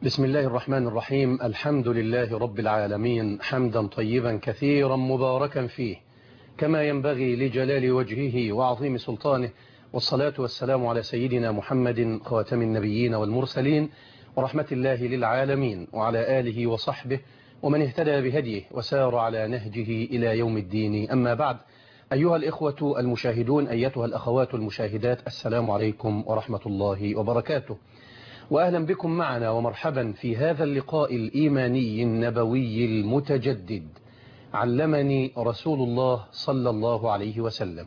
بسم الله الرحمن الرحيم الحمد لله رب العالمين حمدا طيبا كثيرا مباركا فيه كما ينبغي لجلال وجهه وعظيم سلطانه والصلاة والسلام على سيدنا محمد خاتم النبيين والمرسلين ورحمة الله للعالمين وعلى آله وصحبه ومن اهتدى بهديه وسار على نهجه إلى يوم الدين أما بعد أيها الإخوة المشاهدون أيتها الأخوات المشاهدات السلام عليكم ورحمة الله وبركاته وأهلا بكم معنا ومرحبا في هذا اللقاء الإيماني النبوي المتجدد علمني رسول الله صلى الله عليه وسلم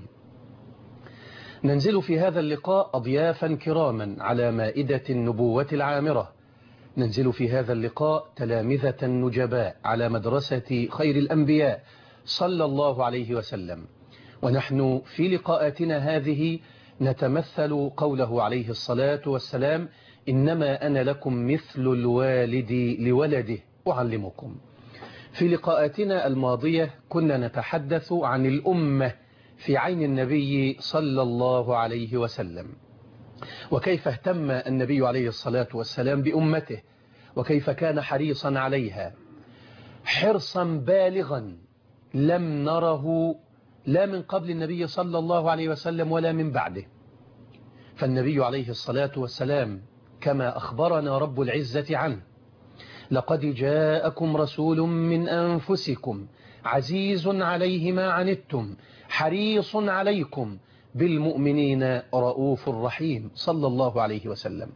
ننزل في هذا اللقاء أضيافا كراما على مائدة النبوة العامرة ننزل في هذا اللقاء تلامذة نجباء على مدرسة خير الأنبياء صلى الله عليه وسلم ونحن في لقاءاتنا هذه نتمثل قوله عليه الصلاة والسلام إنما أنا لكم مثل الوالد لولده أعلمكم في لقاءاتنا الماضية كنا نتحدث عن الأمة في عين النبي صلى الله عليه وسلم وكيف اهتم النبي عليه الصلاة والسلام بأمته وكيف كان حريصا عليها حرصا بالغا لم نره لا من قبل النبي صلى الله عليه وسلم ولا من بعده فالنبي عليه الصلاة والسلام كما أخبرنا رب العزة عنه لقد جاءكم رسول من أنفسكم عزيز عليه ما عنتم حريص عليكم بالمؤمنين رؤوف رحيم صلى الله عليه وسلم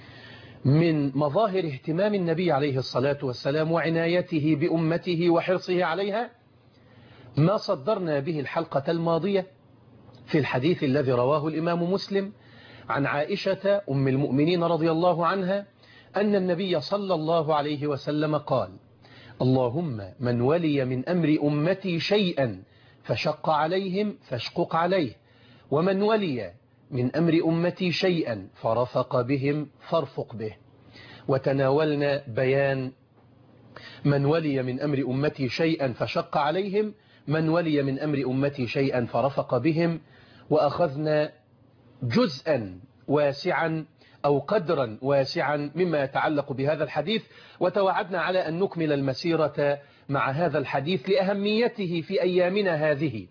من مظاهر اهتمام النبي عليه الصلاة والسلام وعنايته بأمته وحرصه عليها ما صدرنا به الحلقة الماضية في الحديث الذي رواه الإمام مسلم عن عائشة أم المؤمنين رضي الله عنها أن النبي صلى الله عليه وسلم قال اللهم من ولي من أمر أمتي شيئا فشق عليهم فاشقق عليه ومن ولي من أمر أمتي شيئا فرفق بهم فارفق به وتناولنا بيان من ولي من أمر أمتي شيئا فشق عليهم من ولي من أمر أمتي شيئا فرفق بهم وأخذنا جزءا واسعا أو قدرا واسعا مما يتعلق بهذا الحديث وتوعدنا على أن نكمل المسيرة مع هذا الحديث لأهميته في أيامنا هذه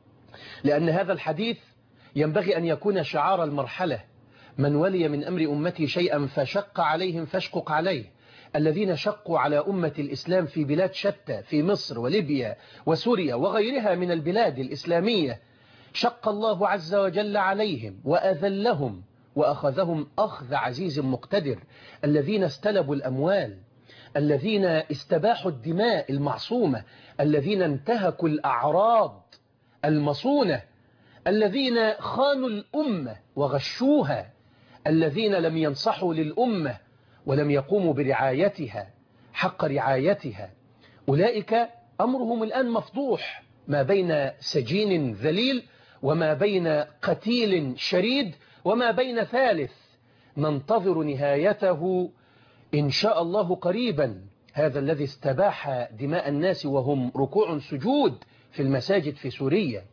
لأن هذا الحديث ينبغي أن يكون شعار المرحلة من ولي من أمر أمتي شيئا فشق عليهم فاشقق عليه الذين شقوا على أمة الإسلام في بلاد شتى في مصر وليبيا وسوريا وغيرها من البلاد الإسلامية شق الله عز وجل عليهم وأذلهم وأخذهم أخذ عزيز مقتدر الذين استلبوا الأموال الذين استباحوا الدماء المعصومة الذين انتهكوا الأعراض المصونة الذين خانوا الأمة وغشوها الذين لم ينصحوا للأمة ولم يقوموا برعايتها حق رعايتها أولئك أمرهم الآن مفضوح ما بين سجين ذليل وما بين قتيل شريد وما بين ثالث ننتظر نهايته إن شاء الله قريبا هذا الذي استباح دماء الناس وهم ركوع سجود في المساجد في سوريا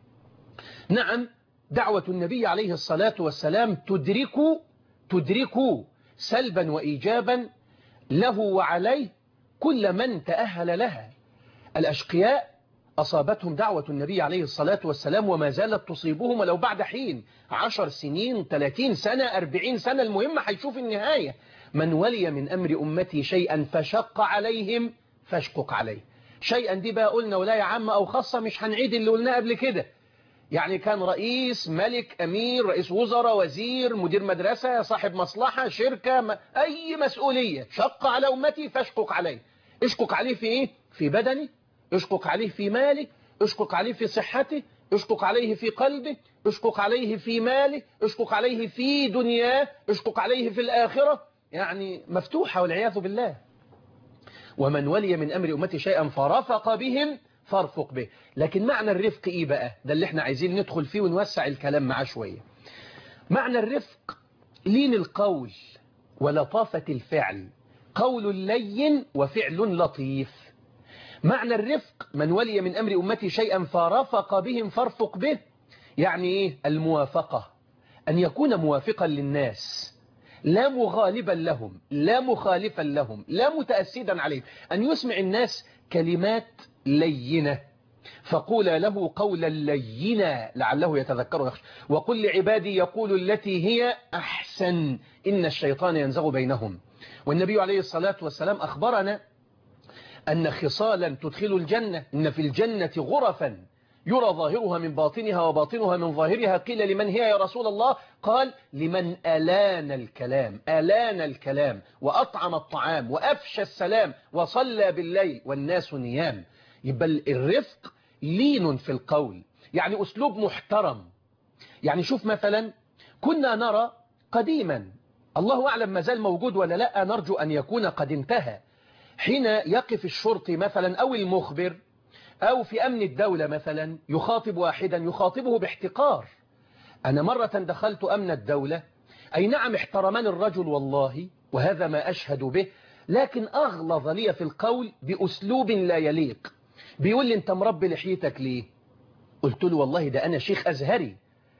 نعم دعوة النبي عليه الصلاة والسلام تدرك تدرك سلبا وإيجابا له وعليه كل من تأهل لها الأشقياء أصابتهم دعوة النبي عليه الصلاة والسلام وما زالت تصيبهم ولو بعد حين عشر سنين ثلاثين سنة أربعين سنة المهم هيشوف النهاية من ولي من أمر أمتي شيئا فشق عليهم فاشقق عليه شيئا دي بقى قلنا ولاية عامة أو خاصة مش هنعيد اللي قلناه قبل كده يعني كان رئيس ملك أمير رئيس وزراء وزير مدير مدرسة صاحب مصلحة شركة م... أي مسؤولية شق على أمتي فاشقق عليه اشقق عليه في إيه؟ في بدني اشقق عليه في ماله اشقق عليه في صحته اشقق عليه في قلبه اشقق عليه في ماله اشقق عليه في دنياه اشقق عليه في الآخرة يعني مفتوحة والعياذ بالله ومن ولي من أمر أمتي شيئا فرفق بهم فارفق به لكن معنى الرفق إيه بقى ده اللي احنا عايزين ندخل فيه ونوسع الكلام معاه شوية معنى الرفق لين القول ولطافة الفعل قول لين وفعل لطيف معنى الرفق من ولي من أمر أمتي شيئا فرفق بهم فارفق به يعني إيه الموافقة أن يكون موافقا للناس لا مغالبا لهم لا مخالفا لهم لا متأسدا عليهم أن يسمع الناس كلمات لينة فقول له قولا لينا لعله يتذكر ويخشى وقل لعبادي يقول التي هي أحسن إن الشيطان ينزغ بينهم والنبي عليه الصلاة والسلام أخبرنا أن خصالا تدخل الجنة إن في الجنة غرفا يرى ظاهرها من باطنها وباطنها من ظاهرها قيل لمن هي يا رسول الله قال لمن ألان الكلام ألان الكلام وأطعم الطعام وأفشى السلام وصلى بالليل والناس نيام يبقى الرفق لين في القول يعني أسلوب محترم يعني شوف مثلا كنا نرى قديما الله أعلم ما زال موجود ولا لا نرجو أن يكون قد انتهى حين يقف الشرطي مثلا أو المخبر أو في أمن الدولة مثلا يخاطب واحدا يخاطبه باحتقار أنا مرة دخلت أمن الدولة أي نعم احترمان الرجل والله وهذا ما أشهد به لكن أغلظ لي في القول بأسلوب لا يليق بيقول لي أنت مربي لحيتك ليه قلت له والله ده أنا شيخ أزهري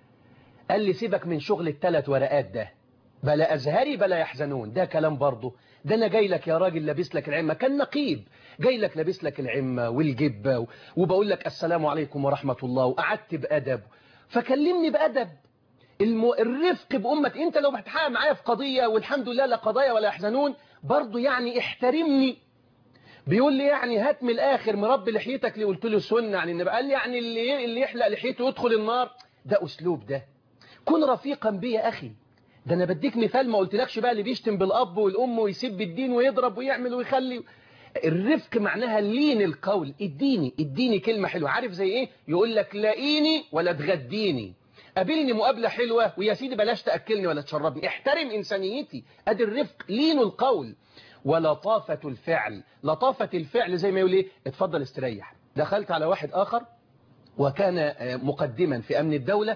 قال لي سيبك من شغل الثلاث ورقات ده بلا أزهري بلا يحزنون ده كلام برضه ده أنا جاي لك يا راجل لابس لك العمة كان نقيب جاي لك لابس لك العمة والجبة وبقول لك السلام عليكم ورحمة الله وقعدت بأدب فكلمني بأدب الم... الرفق بأمة انت لو بتحقق معايا في قضية والحمد لله لا قضايا ولا يحزنون برضه يعني احترمني بيقول لي يعني هات من الآخر مربي لحيتك اللي قلت له سنة يعني النبي قال لي يعني اللي, اللي يحلق لحيته يدخل النار ده أسلوب ده كن رفيقا بي يا أخي ده أنا بديك مثال ما قلتلكش بقى اللي بيشتم بالأب والأم ويسب الدين ويضرب ويعمل ويخلي الرفق معناها لين القول اديني اديني كلمة حلوة عارف زي ايه يقول لك لاقيني ولا تغديني قابلني مقابلة حلوة ويا سيدي بلاش تأكلني ولا تشربني احترم إنسانيتي ادي الرفق لين القول ولطافة الفعل لطافة الفعل زي ما يقول ايه اتفضل استريح دخلت على واحد آخر وكان مقدما في أمن الدولة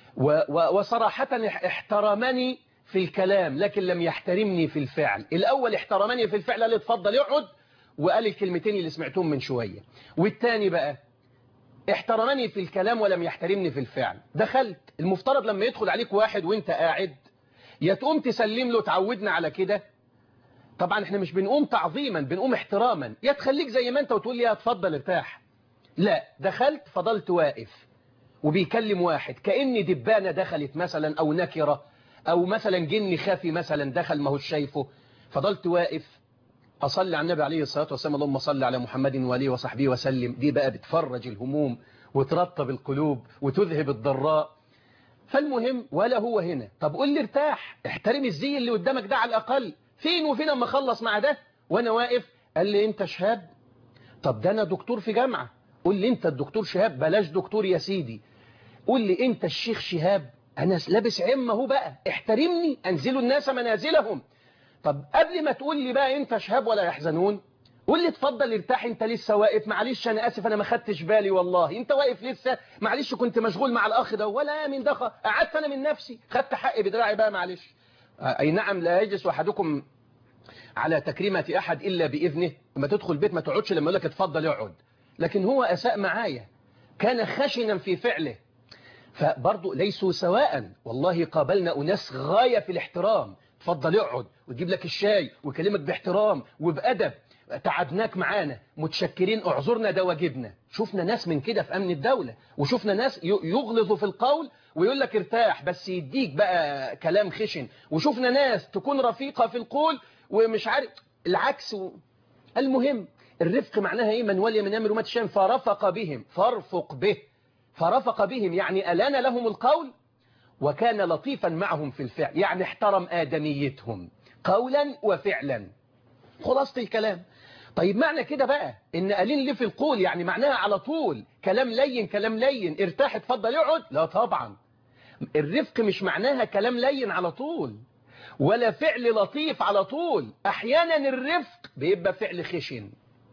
وصراحة احترمني في الكلام لكن لم يحترمني في الفعل الأول احترمني في الفعل قال اتفضل يقعد وقال الكلمتين اللي سمعتهم من شوية والتاني بقى احترمني في الكلام ولم يحترمني في الفعل دخلت المفترض لما يدخل عليك واحد وانت قاعد يا تقوم تسلم له تعودنا على كده طبعا احنا مش بنقوم تعظيما بنقوم احتراما يا تخليك زي ما انت وتقول لي يا اتفضل ارتاح لا دخلت فضلت واقف وبيكلم واحد كأن دبانة دخلت مثلا او نكرة او مثلا جن خافي مثلا دخل ما هو شايفه فضلت واقف أصلي على النبي عليه الصلاة والسلام اللهم صل على محمد وآله وصحبه وسلم دي بقى بتفرج الهموم وترطب القلوب وتذهب الضراء فالمهم ولا هو هنا طب قول لي ارتاح احترم الزي اللي قدامك ده على الأقل فين وفين اما اخلص مع ده وانا واقف قال لي انت شهاب طب ده انا دكتور في جامعة قول لي انت الدكتور شهاب بلاش دكتور يا سيدي قول لي انت الشيخ شهاب انا لابس عمه هو بقى احترمني انزلوا الناس منازلهم طب قبل ما تقول لي بقى انت شهاب ولا يحزنون قول لي اتفضل ارتاح انت لسه واقف معلش انا اسف انا ما خدتش بالي والله انت واقف لسه معلش كنت مشغول مع الاخ ده ولا من دخل قعدت انا من نفسي خدت حقي بدراعي بقى معلش اي نعم لا يجلس احدكم على تكريمة احد الا باذنه لما تدخل البيت ما تقعدش لما يقول لك اتفضل اقعد لكن هو اساء معايا كان خشنا في فعله فبرضه ليسوا سواء والله قابلنا اناس غايه في الاحترام اتفضل اقعد وتجيب لك الشاي ويكلمك باحترام وبأدب تعبناك معانا متشكرين اعذرنا ده واجبنا شفنا ناس من كده في أمن الدولة وشفنا ناس يغلظوا في القول ويقول لك ارتاح بس يديك بقى كلام خشن وشفنا ناس تكون رفيقة في القول ومش عارف العكس و... المهم الرفق معناها ايه من ولي من امر وما تشام فرفق بهم فارفق به فرفق بهم يعني ألان لهم القول وكان لطيفا معهم في الفعل يعني احترم آدميتهم قولا وفعلا خلاصة الكلام طيب معنى كده بقى ان قالين لي في القول يعني معناها على طول كلام لين كلام لين ارتاح اتفضل اقعد لا طبعا الرفق مش معناها كلام لين على طول ولا فعل لطيف على طول احيانا الرفق بيبقى فعل خشن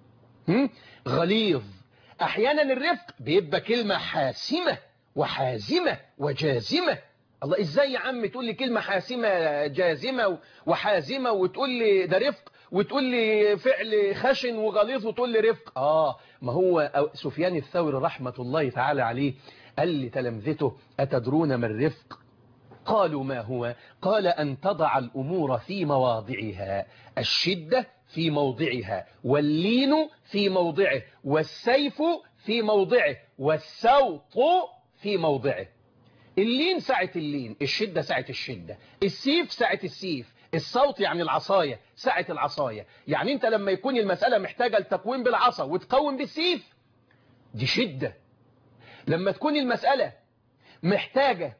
غليظ احيانا الرفق بيبقى كلمة حاسمة وحازمة وجازمة الله ازاي يا عم تقول لي كلمة حاسمة جازمة وحازمة وتقول لي ده رفق وتقول لي فعل خشن وغليظ وتقول لي رفق آه ما هو سفيان الثوري رحمة الله تعالى عليه قال لتلامذته أتدرون ما الرفق قالوا ما هو قال أن تضع الأمور في مواضعها الشدة في موضعها واللين في موضعه والسيف في موضعه والسوط في موضعه اللين ساعة اللين الشدة ساعة الشدة السيف ساعة السيف الصوت يعني العصاية ساعة العصاية يعني انت لما يكون المسألة محتاجة لتقويم بالعصا وتقوم بالسيف دي شدة لما تكون المسألة محتاجة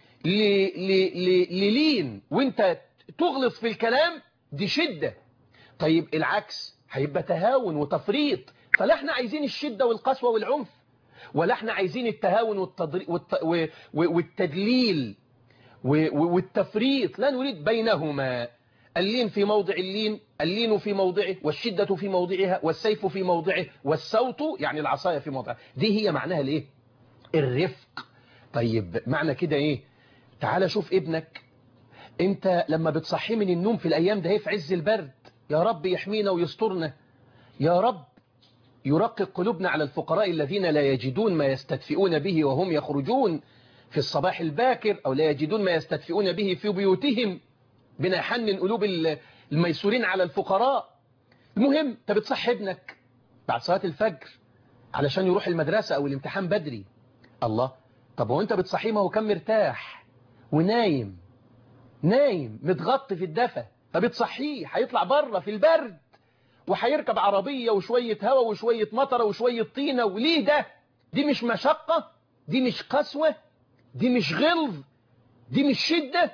للين وانت تغلص في الكلام دي شدة طيب العكس هيبقى تهاون وتفريط فلا احنا عايزين الشدة والقسوة والعنف ولا احنا عايزين التهاون والتضري... والت... والتدليل والتفريط لا نريد بينهما اللين في موضع اللين اللين في موضعه والشدة في موضعها والسيف في موضعه والسوط يعني العصاية في موضعها دي هي معناها الايه الرفق طيب معنى كده ايه تعال شوف ابنك انت لما بتصحيه من النوم في الايام ده في عز البرد يا رب يحمينا ويسترنا يا رب يرقق قلوبنا على الفقراء الذين لا يجدون ما يستدفئون به وهم يخرجون في الصباح الباكر أو لا يجدون ما يستدفئون به في بيوتهم بنا يحنن قلوب الميسورين على الفقراء المهم انت بتصحي ابنك بعد صلاة الفجر علشان يروح المدرسة أو الامتحان بدري الله طب وانت بتصحيه ما هو كان مرتاح ونايم نايم متغطي في الدفا فبتصحيه هيطلع بره في البرد وهيركب عربية وشوية هواء وشوية مطرة وشوية طينة وليه ده دي مش مشقة دي مش قسوة دي مش غلظ دي مش شدة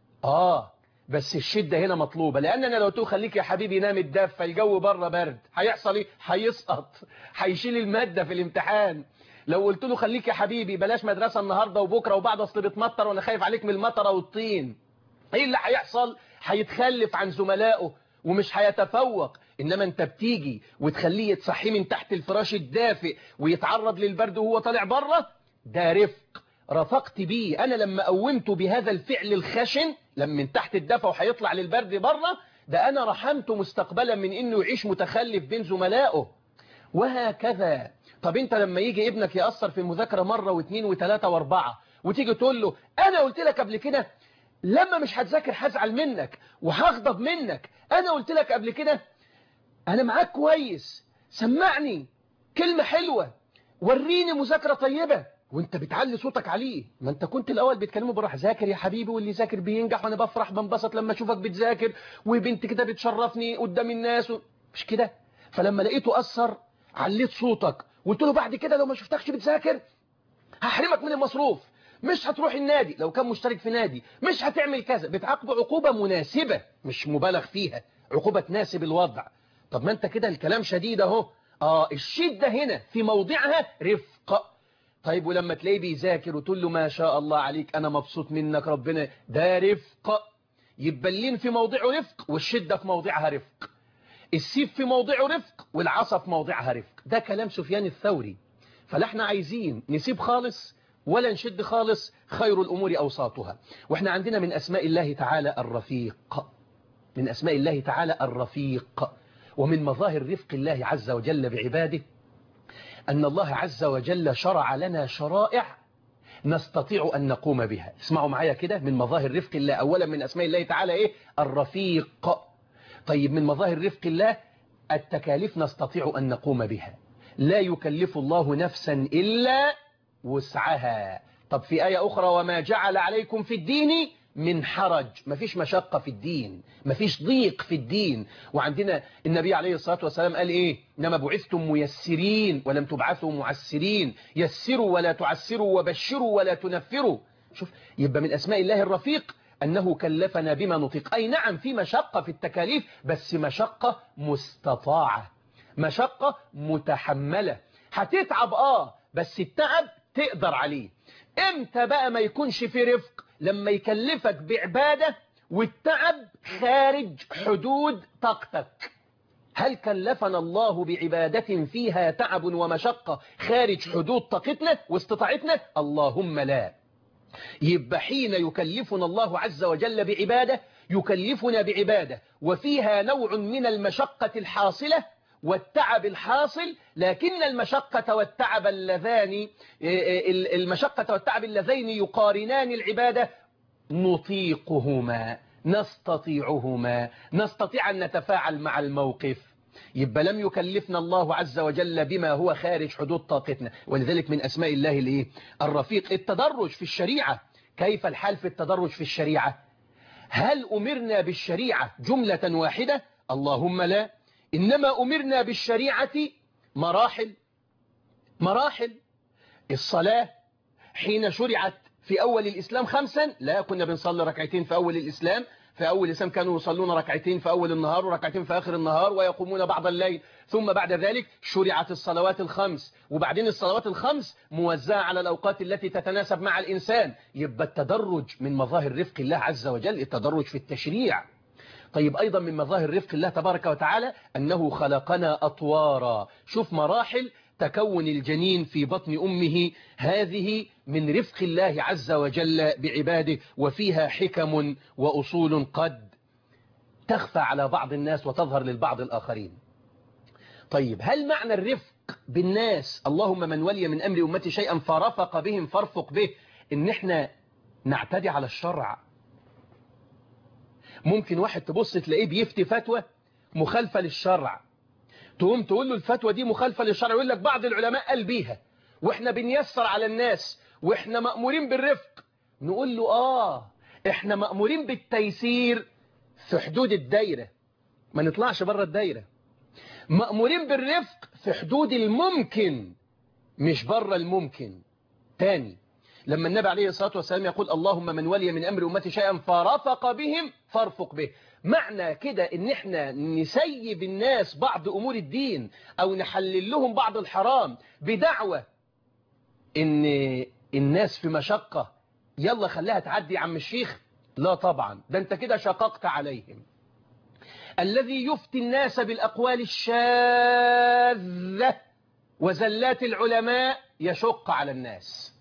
آه بس الشدة هنا مطلوبة لأن أنا لو تقول خليك يا حبيبي نام الدفة الجو بره برد هيحصل إيه هيسقط هيشيل المادة في الامتحان لو قلت له خليك يا حبيبي بلاش مدرسة النهاردة وبكرة وبعد أصل بتمطر وأنا خايف عليك من المطرة والطين إيه اللي هيحصل هيتخلف عن زملائه ومش هيتفوق إنما أنت بتيجي وتخليه يتصحي من تحت الفراش الدافئ ويتعرض للبرد وهو طالع بره ده رفق رفقت بيه أنا لما قومته بهذا الفعل الخشن لما من تحت الدفا وهيطلع للبرد بره ده أنا رحمته مستقبلا من إنه يعيش متخلف بين زملائه وهكذا طب أنت لما يجي ابنك يأثر في المذاكرة مرة واثنين وثلاثة واربعة وتيجي تقول له أنا قلت لك قبل كده لما مش هتذاكر هزعل منك وهغضب منك أنا قلت لك قبل كده أنا معاك كويس سمعني كلمة حلوة وريني مذاكرة طيبة وانت بتعلي صوتك عليه ما انت كنت الاول بتكلمه بالراحه ذاكر يا حبيبي واللي ذاكر بينجح وانا بفرح بنبسط لما اشوفك بتذاكر وبنت كده بتشرفني قدام الناس و... مش كده فلما لقيته اثر عليت صوتك قلت له بعد كده لو ما شفتكش بتذاكر هحرمك من المصروف مش هتروح النادي لو كان مشترك في نادي مش هتعمل كذا بتعاقبه عقوبة مناسبة مش مبالغ فيها عقوبة تناسب الوضع طب ما انت كده الكلام شديد اهو اه الشدة هنا في موضعها رفق طيب ولما تلاقيه بيذاكر وتقول له ما شاء الله عليك انا مبسوط منك ربنا ده رفق يبقى اللين في موضعه رفق والشدة في موضعها رفق السيف في موضعه رفق والعصا في موضعها رفق ده كلام سفيان الثوري فلا احنا عايزين نسيب خالص ولا نشد خالص خير الأمور أوساطها وإحنا عندنا من أسماء الله تعالى الرفيق من أسماء الله تعالى الرفيق ومن مظاهر رفق الله عز وجل بعباده أن الله عز وجل شرع لنا شرائع نستطيع أن نقوم بها اسمعوا معايا كده من مظاهر رفق الله أولا من أسماء الله تعالى إيه الرفيق طيب من مظاهر رفق الله التكاليف نستطيع أن نقوم بها لا يكلف الله نفسا إلا وسعها طب في آية أخرى وما جعل عليكم في الدين من حرج مفيش مشقة في الدين مفيش ضيق في الدين وعندنا النبي عليه الصلاة والسلام قال إيه إنما بعثتم ميسرين ولم تبعثوا معسرين يسروا ولا تعسروا وبشروا ولا تنفروا شوف يبقى من أسماء الله الرفيق أنه كلفنا بما نطيق أي نعم في مشقة في التكاليف بس مشقة مستطاعة مشقة متحملة هتتعب آه بس التعب تقدر عليه امتى بقى ما يكونش في رفق لما يكلفك بعبادة والتعب خارج حدود طاقتك هل كلفنا الله بعبادة فيها تعب ومشقة خارج حدود طاقتنا واستطاعتنا اللهم لا يبقى حين يكلفنا الله عز وجل بعبادة يكلفنا بعبادة وفيها نوع من المشقة الحاصلة والتعب الحاصل لكن المشقة والتعب اللذان المشقة والتعب اللذين يقارنان العبادة نطيقهما نستطيعهما نستطيع أن نتفاعل مع الموقف يبقى لم يكلفنا الله عز وجل بما هو خارج حدود طاقتنا ولذلك من أسماء الله الايه الرفيق التدرج في الشريعة كيف الحال في التدرج في الشريعة هل أمرنا بالشريعة جملة واحدة اللهم لا إنما أمرنا بالشريعة مراحل مراحل الصلاة حين شرعت في أول الإسلام خمسا لا كنا بنصلي ركعتين في أول الإسلام في أول الإسلام كانوا يصلون ركعتين في أول النهار وركعتين في آخر النهار ويقومون بعض الليل ثم بعد ذلك شرعت الصلوات الخمس وبعدين الصلوات الخمس موزعة على الأوقات التي تتناسب مع الإنسان يبقى التدرج من مظاهر رفق الله عز وجل التدرج في التشريع طيب أيضا من مظاهر رفق الله تبارك وتعالى أنه خلقنا أطوارا شوف مراحل تكون الجنين في بطن أمه هذه من رفق الله عز وجل بعباده وفيها حكم وأصول قد تخفى على بعض الناس وتظهر للبعض الآخرين طيب هل معنى الرفق بالناس اللهم من ولي من أمر أمتي شيئا فرفق بهم فارفق به إن احنا نعتدي على الشرع ممكن واحد تبص تلاقيه بيفتي فتوى مخالفة للشرع تقوم تقول له الفتوى دي مخالفة للشرع يقول لك بعض العلماء قال بيها واحنا بنيسر على الناس واحنا مأمورين بالرفق نقول له آه احنا مأمورين بالتيسير في حدود الدايرة ما نطلعش بره الدايرة مأمورين بالرفق في حدود الممكن مش بره الممكن تاني لما النبي عليه الصلاة والسلام يقول اللهم من ولي من أمر أمتي شيئا فرفق بهم فارفق به معنى كده ان احنا نسيب الناس بعض امور الدين او نحلل لهم بعض الحرام بدعوة ان الناس في مشقة يلا خليها تعدي يا عم الشيخ لا طبعا ده انت كده شققت عليهم الذي يفتي الناس بالأقوال الشاذة وزلات العلماء يشق على الناس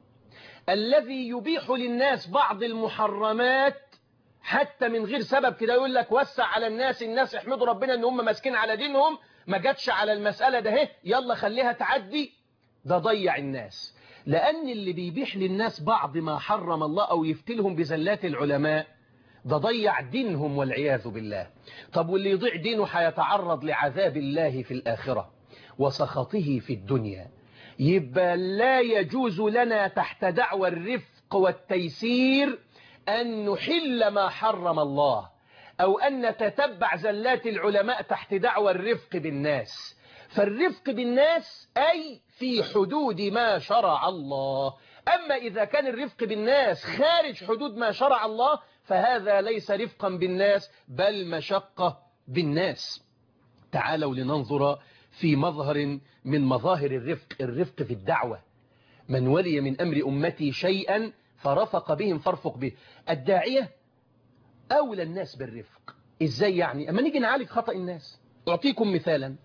الذي يبيح للناس بعض المحرمات حتى من غير سبب كده يقول لك وسع على الناس الناس يحمدوا ربنا ان هم ماسكين على دينهم ما جاتش على المسألة ده اهي يلا خليها تعدي ده ضيع الناس لأن اللي بيبيح للناس بعض ما حرم الله أو يفتلهم بزلات العلماء ده ضيع دينهم والعياذ بالله طب واللي يضيع دينه هيتعرض لعذاب الله في الآخرة وسخطه في الدنيا يبقى لا يجوز لنا تحت دعوى الرفق والتيسير أن نحل ما حرم الله أو أن نتتبع زلات العلماء تحت دعوى الرفق بالناس فالرفق بالناس أي في حدود ما شرع الله أما إذا كان الرفق بالناس خارج حدود ما شرع الله فهذا ليس رفقا بالناس بل مشقة بالناس تعالوا لننظر في مظهر من مظاهر الرفق الرفق في الدعوة من ولي من أمر أمتي شيئا فرفق بهم فارفق به الداعية أولى الناس بالرفق إزاي يعني أما نيجي نعالج خطأ الناس أعطيكم مثالا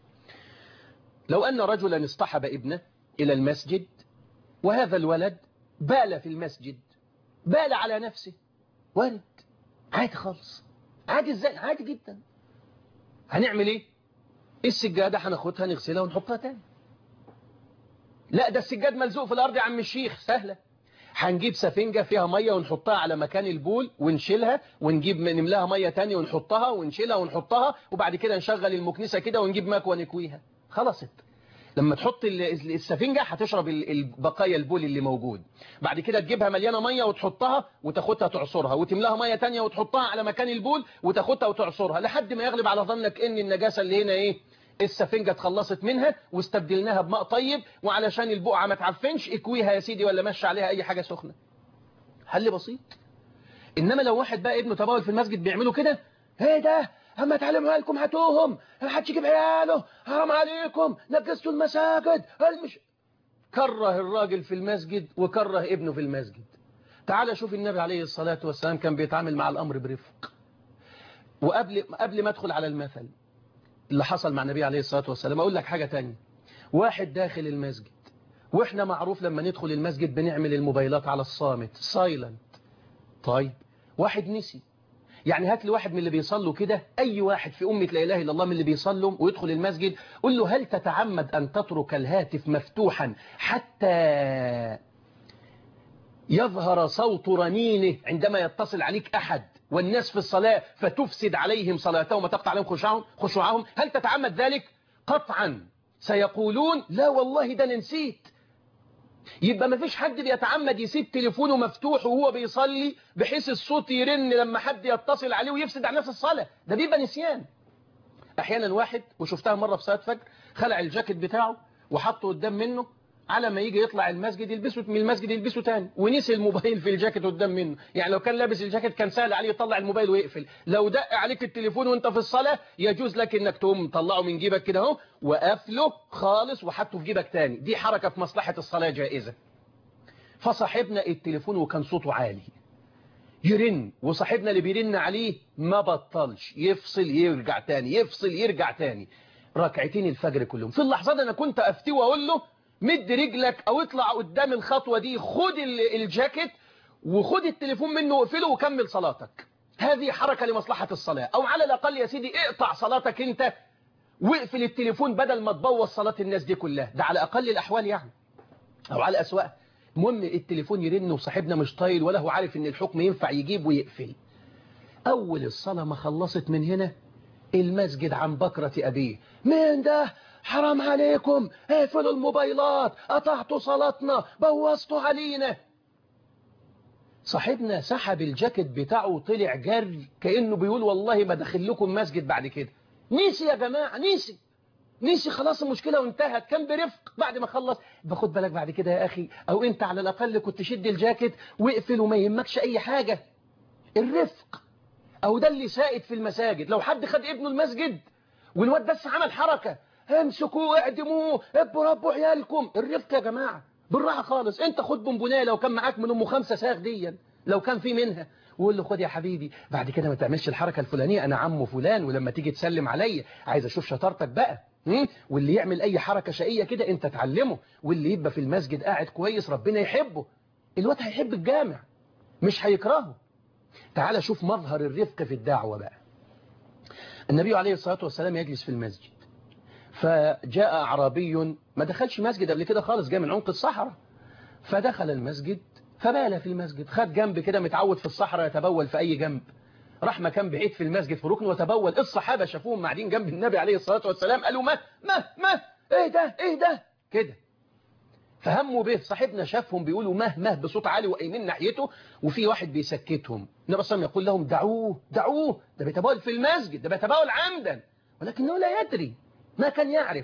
لو أن رجلا اصطحب ابنه إلى المسجد وهذا الولد بال في المسجد بال على نفسه وارد عادي خالص عادي ازاي عادي جدا هنعمل ايه السجادة هناخدها نغسلها ونحطها تاني لا ده السجاد ملزوق في الارض يا عم الشيخ سهلة هنجيب سفنجة فيها مية ونحطها على مكان البول ونشيلها ونجيب نملاها مية تانية ونحطها ونشيلها ونحطها وبعد كده نشغل المكنسة كده ونجيب مكوى نكويها خلصت لما تحط السفنجة هتشرب البقايا البول اللي موجود بعد كده تجيبها مليانة مية وتحطها وتاخدها تعصرها وتملاها مية تانية وتحطها على مكان البول وتاخدها وتعصرها لحد ما يغلب على ظنك ان النجاسة اللي هنا ايه السفنجة اتخلصت منها واستبدلناها بماء طيب وعلشان البقعة ما تعفنش اكويها يا سيدي ولا مشي عليها اي حاجة سخنة حل بسيط انما لو واحد بقى ابنه تبول في المسجد بيعملوا كده ايه ده اما تعلمها لكم هاتوهم ما حدش يجيب عياله حرام عليكم نجستوا المساجد المش... كره الراجل في المسجد وكره ابنه في المسجد تعال شوف النبي عليه الصلاة والسلام كان بيتعامل مع الأمر برفق وقبل قبل ما ادخل على المثل اللي حصل مع النبي عليه الصلاة والسلام أقول لك حاجة تانية واحد داخل المسجد وإحنا معروف لما ندخل المسجد بنعمل الموبايلات على الصامت سايلنت طيب واحد نسي يعني هات لي واحد من اللي بيصلوا كده أي واحد في أمة لا إله إلا الله من اللي بيصلوا ويدخل المسجد قل له هل تتعمد أن تترك الهاتف مفتوحا حتى يظهر صوت رنينه عندما يتصل عليك أحد والناس في الصلاة فتفسد عليهم صلاتهم وتقطع عليهم خشوعهم, خشوعهم هل تتعمد ذلك؟ قطعا سيقولون لا والله ده نسيت يبقى ما فيش حد بيتعمد يسيب تليفونه مفتوح وهو بيصلي بحيث الصوت يرن لما حد يتصل عليه ويفسد على نفس الصلاة ده بيبقى نسيان احيانا واحد وشفتها مرة في صلاة فجر خلع الجاكيت بتاعه وحطه قدام منه على ما يجي يطلع المسجد يلبسه من المسجد يلبسه تاني ونسي الموبايل في الجاكيت قدام منه يعني لو كان لابس الجاكيت كان سهل عليه يطلع الموبايل ويقفل لو دق عليك التليفون وانت في الصلاة يجوز لك انك تقوم تطلعه من جيبك كده اهو وقفله خالص وحطه في جيبك تاني دي حركة في مصلحة الصلاة جائزة فصاحبنا التليفون وكان صوته عالي يرن وصاحبنا اللي بيرن عليه ما بطلش يفصل يرجع تاني يفصل يرجع تاني ركعتين الفجر كلهم في اللحظة دي انا كنت افتي واقول له مد رجلك او اطلع قدام الخطوة دي خد الجاكيت وخد التليفون منه واقفله وكمل صلاتك هذه حركة لمصلحة الصلاة او على الاقل يا سيدي اقطع صلاتك انت واقفل التليفون بدل ما تبوظ صلاة الناس دي كلها ده على اقل الاحوال يعني او على اسوأ المهم التليفون يرن وصاحبنا مش طايل ولا هو عارف ان الحكم ينفع يجيب ويقفل اول الصلاة ما خلصت من هنا المسجد عن بكرة ابيه مين ده حرام عليكم اقفلوا الموبايلات قطعتوا صلاتنا بوظتوا علينا صاحبنا سحب الجاكيت بتاعه وطلع جري كأنه بيقول والله ما دخل لكم مسجد بعد كده نسي يا جماعة نسي نسي خلاص المشكلة وانتهت كان برفق بعد ما خلص باخد بالك بعد كده يا أخي أو أنت على الأقل كنت شد الجاكيت واقفل وما يهمكش أي حاجة الرفق أو ده اللي سائد في المساجد لو حد خد ابنه المسجد والواد بس عمل حركة امسكوه اعدموه ابوا ربوا عيالكم الرفق يا جماعة بالراحة خالص انت خد بونبونيه لو كان معاك من ام خمسة ساغ ديا لو كان في منها وقول له خد يا حبيبي بعد كده ما تعملش الحركة الفلانية انا عمه فلان ولما تيجي تسلم عليا عايز اشوف شطارتك بقى واللي يعمل اي حركة شقية كده انت تعلمه واللي يبقى في المسجد قاعد كويس ربنا يحبه الواد هيحب الجامع مش هيكرهه تعال شوف مظهر الرفق في الدعوة بقى النبي عليه الصلاة والسلام يجلس في المسجد فجاء أعرابي ما دخلش مسجد قبل كده خالص جاء من عمق الصحراء فدخل المسجد فبال في المسجد خد جنب كده متعود في الصحراء يتبول في أي جنب راح مكان بعيد في المسجد في ركن وتبول الصحابة شافوهم قاعدين جنب النبي عليه الصلاة والسلام قالوا ما ما ما ايه ده ايه ده كده فهموا به صاحبنا شافهم بيقولوا مه مه بصوت عالي وقايمين ناحيته وفي واحد بيسكتهم النبي صلى الله عليه وسلم يقول لهم دعوه دعوه ده بيتبول في المسجد ده بيتبول عمدا ولكنه لا يدري ما كان يعرف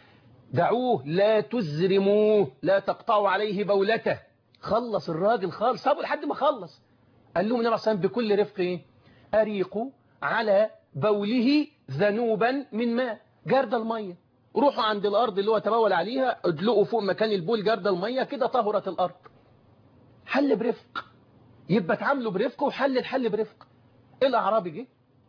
دعوه لا تزرموه لا تقطعوا عليه بولته خلص الراجل خالص سابوا لحد ما خلص قال لهم النبي صلى الله عليه وسلم بكل رفق أريقوا على بوله ذنوبا من ماء جرد المية روحوا عند الأرض اللي هو تبول عليها ادلقوا فوق مكان البول جرد المية كده طهرت الأرض حل برفق يبقى تعاملوا برفق وحل الحل برفق الأعرابي جه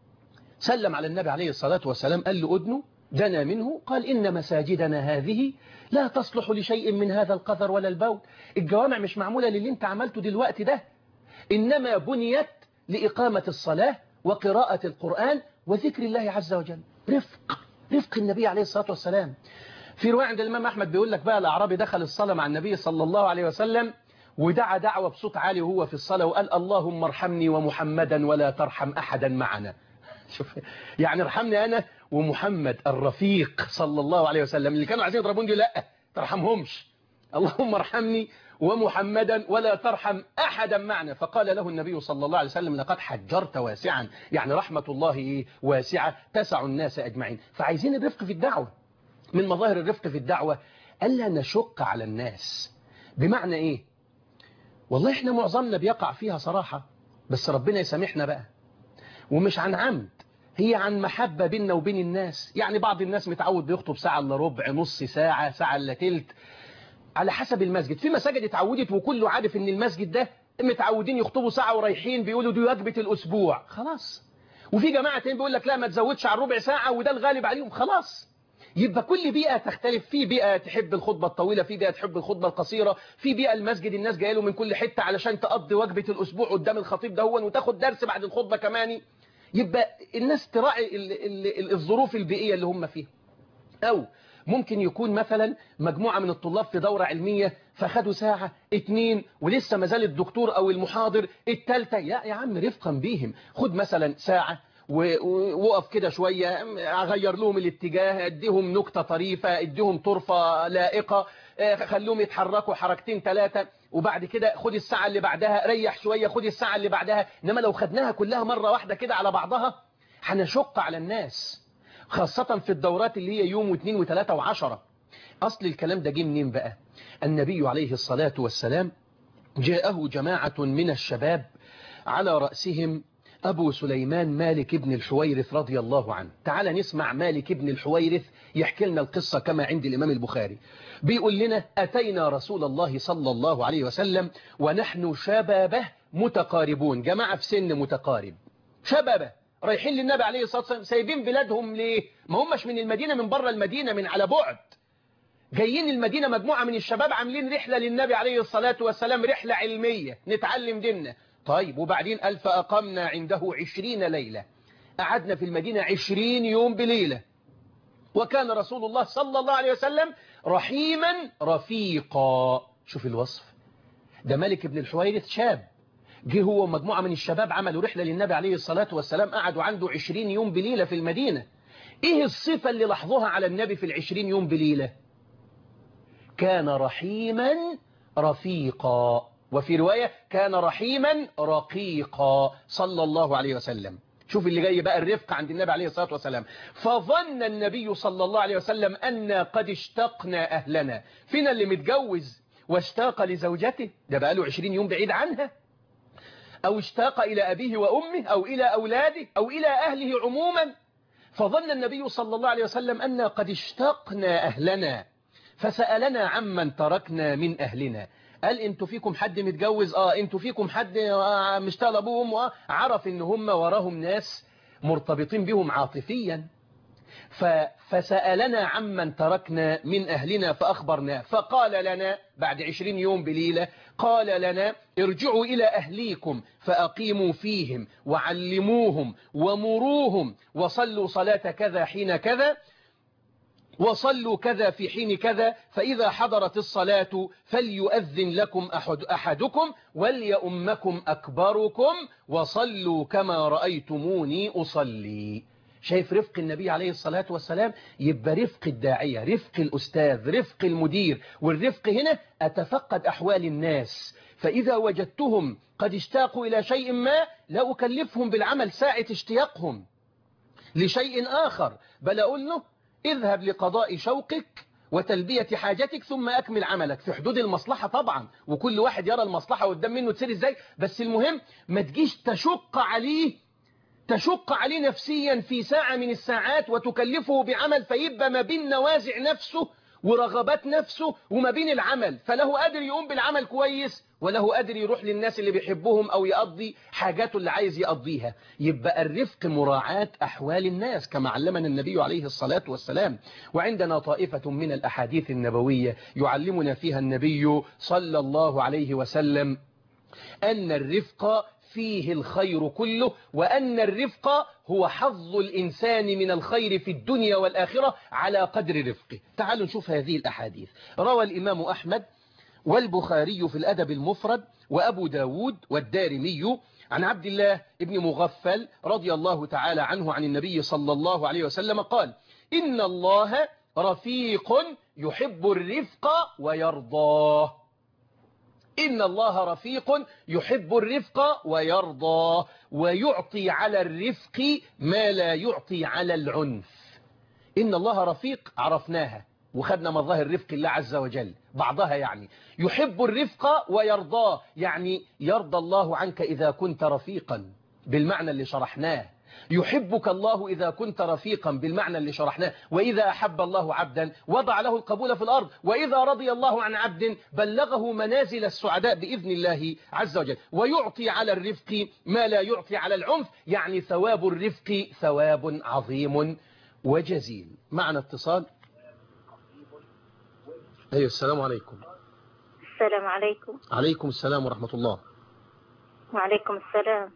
سلم على النبي عليه الصلاة والسلام قال له أدنه دنا منه قال إن مساجدنا هذه لا تصلح لشيء من هذا القذر ولا البول الجوامع مش معمولة للي انت عملته دلوقتي ده إنما بنيت لإقامة الصلاة وقراءة القرآن وذكر الله عز وجل رفق رفق النبي عليه الصلاة والسلام في رواية عند الإمام أحمد بيقول لك بقى الأعرابي دخل الصلاة مع النبي صلى الله عليه وسلم ودعا دعوة بصوت عالي وهو في الصلاة وقال اللهم ارحمني ومحمدا ولا ترحم أحدا معنا شوف يعني ارحمني أنا ومحمد الرفيق صلى الله عليه وسلم اللي كانوا عايزين يضربون دي لا ترحمهمش اللهم ارحمني ومحمدا ولا ترحم أحدا معنا فقال له النبي صلى الله عليه وسلم لقد حجرت واسعا يعني رحمة الله واسعة تسع الناس أجمعين فعايزين الرفق في الدعوة من مظاهر الرفق في الدعوة ألا نشق على الناس بمعنى إيه والله إحنا معظمنا بيقع فيها صراحة بس ربنا يسامحنا بقى ومش عن عمد هي عن محبة بيننا وبين الناس يعني بعض الناس متعود بيخطب ساعة الا ربع نص ساعة ساعة الا تلت على حسب المسجد في مساجد اتعودت وكله عارف ان المسجد ده متعودين يخطبوا ساعة ورايحين بيقولوا دي وجبة الأسبوع خلاص وفي جماعة تاني بيقول لك لا ما تزودش على ربع ساعة وده الغالب عليهم خلاص يبقى كل بيئة تختلف في بيئة تحب الخطبة الطويلة في بيئة تحب الخطبة القصيرة في بيئة المسجد الناس جايه له من كل حتة علشان تقضي وجبة الأسبوع قدام الخطيب دهون وتاخد درس بعد الخطبة كمان يبقى الناس تراعي ال ال ال الظروف البيئية اللي هم فيها أو ممكن يكون مثلا مجموعة من الطلاب في دورة علمية فخدوا ساعة اتنين ولسه ما زال الدكتور أو المحاضر التالتة لا يا عم رفقا بيهم خد مثلا ساعة ووقف كده شوية أغير لهم الاتجاه اديهم نكتة طريفة اديهم طرفة لائقة خلوهم يتحركوا حركتين ثلاثة وبعد كده خد الساعة اللي بعدها ريح شوية خد الساعة اللي بعدها إنما لو خدناها كلها مرة واحدة كده على بعضها هنشق على الناس خاصة في الدورات اللي هي يوم واثنين وثلاثة وعشرة أصل الكلام ده جه منين بقى النبي عليه الصلاة والسلام جاءه جماعة من الشباب على رأسهم أبو سليمان مالك بن الحويرث رضي الله عنه تعال نسمع مالك بن الحويرث يحكي لنا القصة كما عند الإمام البخاري بيقول لنا أتينا رسول الله صلى الله عليه وسلم ونحن شبابه متقاربون جماعة في سن متقارب شبابه رايحين للنبي عليه الصلاة والسلام سايبين بلادهم ليه ما همش من المدينة من بره المدينة من على بعد جايين المدينة مجموعة من الشباب عاملين رحلة للنبي عليه الصلاة والسلام رحلة علمية نتعلم ديننا طيب وبعدين قال فأقمنا عنده عشرين ليلة قعدنا في المدينة عشرين يوم بليلة وكان رسول الله صلى الله عليه وسلم رحيما رفيقا شوف الوصف ده ملك بن الحويرث شاب جه هو ومجموعة من الشباب عملوا رحلة للنبي عليه الصلاة والسلام قعدوا عنده عشرين يوم بليلة في المدينة ايه الصفة اللي لاحظوها على النبي في العشرين يوم بليلة كان رحيما رفيقا وفي رواية كان رحيما رقيقا صلى الله عليه وسلم شوف اللي جاي بقى الرفق عند النبي عليه الصلاة والسلام فظن النبي صلى الله عليه وسلم أن قد اشتقنا أهلنا فينا اللي متجوز واشتاق لزوجته ده بقى له 20 يوم بعيد عنها أو اشتاق إلى أبيه وأمه أو إلى أولاده أو إلى أهله عموما فظن النبي صلى الله عليه وسلم أن قد اشتقنا أهلنا فسألنا عمن تركنا من أهلنا قال انتوا فيكم حد متجوز اه انتوا فيكم حد مشتاق لابوهم اه عرف ان هم وراهم ناس مرتبطين بهم عاطفيا فسألنا عمن تركنا من أهلنا فأخبرنا فقال لنا بعد عشرين يوم بليلة قال لنا ارجعوا إلى أهليكم فأقيموا فيهم وعلموهم ومروهم وصلوا صلاة كذا حين كذا وصلوا كذا في حين كذا فإذا حضرت الصلاة فليؤذن لكم أحد أحدكم وليؤمكم أكبركم وصلوا كما رأيتموني أصلي شايف رفق النبي عليه الصلاة والسلام يبقى رفق الداعية رفق الأستاذ رفق المدير والرفق هنا أتفقد أحوال الناس فإذا وجدتهم قد اشتاقوا إلى شيء ما لا أكلفهم بالعمل ساعة اشتياقهم لشيء آخر بل أقول له اذهب لقضاء شوقك وتلبية حاجتك ثم أكمل عملك في حدود المصلحة طبعا وكل واحد يرى المصلحة قدام منه تسير ازاي بس المهم ما تجيش تشق عليه تشق عليه نفسيا في ساعة من الساعات وتكلفه بعمل فيبقى ما بين نوازع نفسه ورغبات نفسه وما بين العمل فله قادر يقوم بالعمل كويس وله قادر يروح للناس اللي بيحبهم أو يقضي حاجاته اللي عايز يقضيها يبقى الرفق مراعاة أحوال الناس كما علمنا النبي عليه الصلاة والسلام وعندنا طائفة من الأحاديث النبوية يعلمنا فيها النبي صلى الله عليه وسلم أن الرفق فيه الخير كله وأن الرفق هو حظ الإنسان من الخير في الدنيا والآخرة على قدر رفقه تعالوا نشوف هذه الأحاديث روى الإمام أحمد والبخاري في الأدب المفرد وأبو داود والدارمي عن عبد الله بن مغفل رضي الله تعالى عنه عن النبي صلى الله عليه وسلم قال إن الله رفيق يحب الرفق ويرضاه إن الله رفيق يحب الرفق ويرضى ويعطي على الرفق ما لا يعطي على العنف إن الله رفيق عرفناها وخدنا مظاهر رفق الله عز وجل بعضها يعني يحب الرفق ويرضاه يعني يرضى الله عنك إذا كنت رفيقا بالمعنى اللي شرحناه يحبك الله إذا كنت رفيقا بالمعنى اللي شرحناه وإذا أحب الله عبدا وضع له القبول في الأرض وإذا رضي الله عن عبد بلغه منازل السعداء بإذن الله عز وجل ويعطي على الرفق ما لا يعطي على العنف يعني ثواب الرفق ثواب عظيم وجزيل معنى اتصال أيها السلام عليكم السلام عليكم عليكم السلام ورحمة الله وعليكم السلام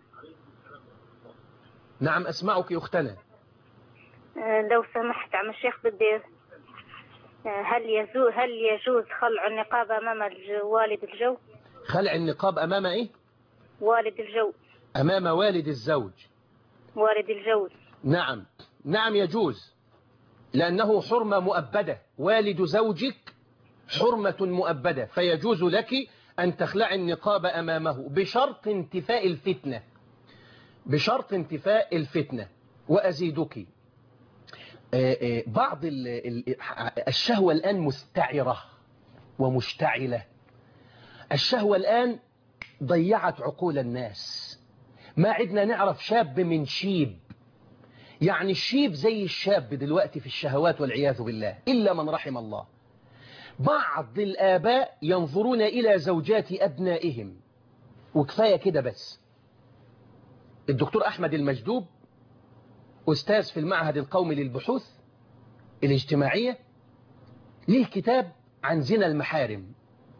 نعم أسمعك يا أختنا آه، لو سمحت عم الشيخ بدي هل يزو هل يجوز خلع النقاب أمام الج- والد الجو خلع النقاب أمام إيه؟ والد الجو أمام والد الزوج والد الجوز نعم نعم يجوز لأنه حرمة مؤبدة والد زوجك حرمة مؤبدة فيجوز لك أن تخلع النقاب أمامه بشرط انتفاء الفتنة بشرط انتفاء الفتنة وأزيدك آه، آه، بعض ال- ال- الشهوة الآن مستعرة ومشتعلة الشهوة الآن ضيعت عقول الناس ما عدنا نعرف شاب من شيب يعني الشيب زي الشاب دلوقتي في الشهوات والعياذ بالله إلا من رحم الله بعض الآباء ينظرون إلى زوجات أبنائهم وكفاية كده بس الدكتور أحمد المجدوب أستاذ في المعهد القومي للبحوث الاجتماعية ليه كتاب عن زنا المحارم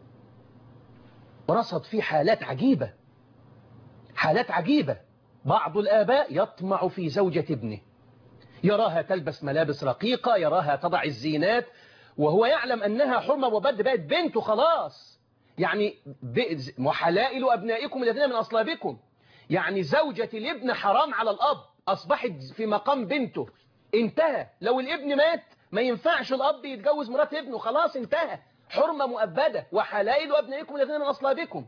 ورصد فيه حالات عجيبة حالات عجيبة بعض الآباء يطمع في زوجة ابنه يراها تلبس ملابس رقيقة يراها تضع الزينات وهو يعلم أنها حرمة وبد بقت بنته خلاص يعني ب- وحلائل أبنائكم الذين من أصلابكم يعني زوجة الابن حرام على الأب أصبحت في مقام بنته انتهى لو الابن مات ما ينفعش الأب يتجوز مرات ابنه خلاص انتهى حرمة مؤبدة وحلائل أبنائكم الذين من أصلابكم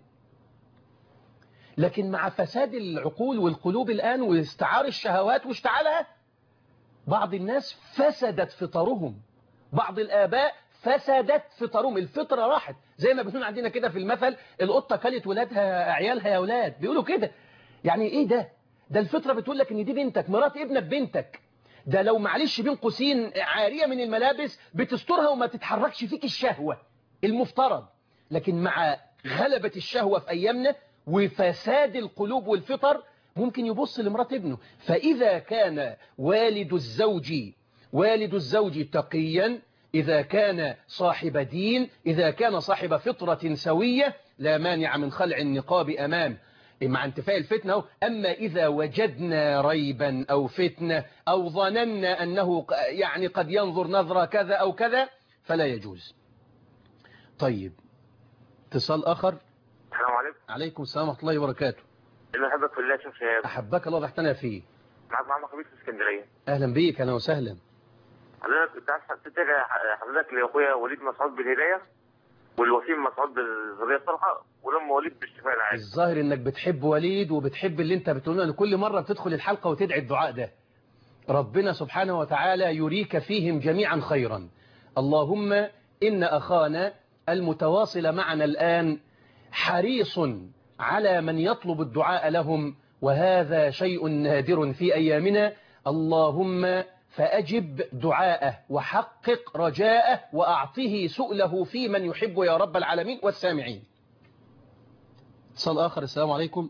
لكن مع فساد العقول والقلوب الآن واستعار الشهوات واشتعالها بعض الناس فسدت فطرهم بعض الآباء فسدت فطرهم الفطرة راحت زي ما بنقول عندنا كده في المثل القطة كلت ولادها عيالها يا ولاد بيقولوا كده يعني ايه ده ده الفطرة بتقول لك ان دي بنتك مرات ابنك بنتك ده لو معلش بين قوسين عارية من الملابس بتسترها وما تتحركش فيك الشهوة المفترض لكن مع غلبة الشهوة في أيامنا وفساد القلوب والفطر ممكن يبص لمرات ابنه فإذا كان والد الزوج والد الزوج تقيا إذا كان صاحب دين إذا كان صاحب فطرة سوية لا مانع من خلع النقاب أمام مع انتفاء الفتنة أما إذا وجدنا ريبا أو فتنة أو ظننا أنه ق- يعني قد ينظر نظرة كذا أو كذا فلا يجوز طيب اتصال آخر السلام عليكم عليكم السلام ورحمة الله وبركاته انا احبك في الله شوف شهاب أحبك الله ضحتنا فيه معاك محمد خبيث في اسكندريه أهلا بيك أنا وسهلا حضرتك كنت عايز تتابع حضرتك لاخويا وليد مسعود بالهدايه والوسيم مسعود بالذريه الصالحه ولما وليد بالشفاء العاجل الظاهر انك بتحب وليد وبتحب اللي انت بتقوله لأن كل مرة بتدخل الحلقة وتدعي الدعاء ده ربنا سبحانه وتعالى يريك فيهم جميعا خيرا اللهم إن أخانا المتواصل معنا الآن حريص على من يطلب الدعاء لهم وهذا شيء نادر في أيامنا اللهم فأجب دعاءه وحقق رجاءه وأعطه سؤله في من يحب يا رب العالمين والسامعين اتصال آخر السلام عليكم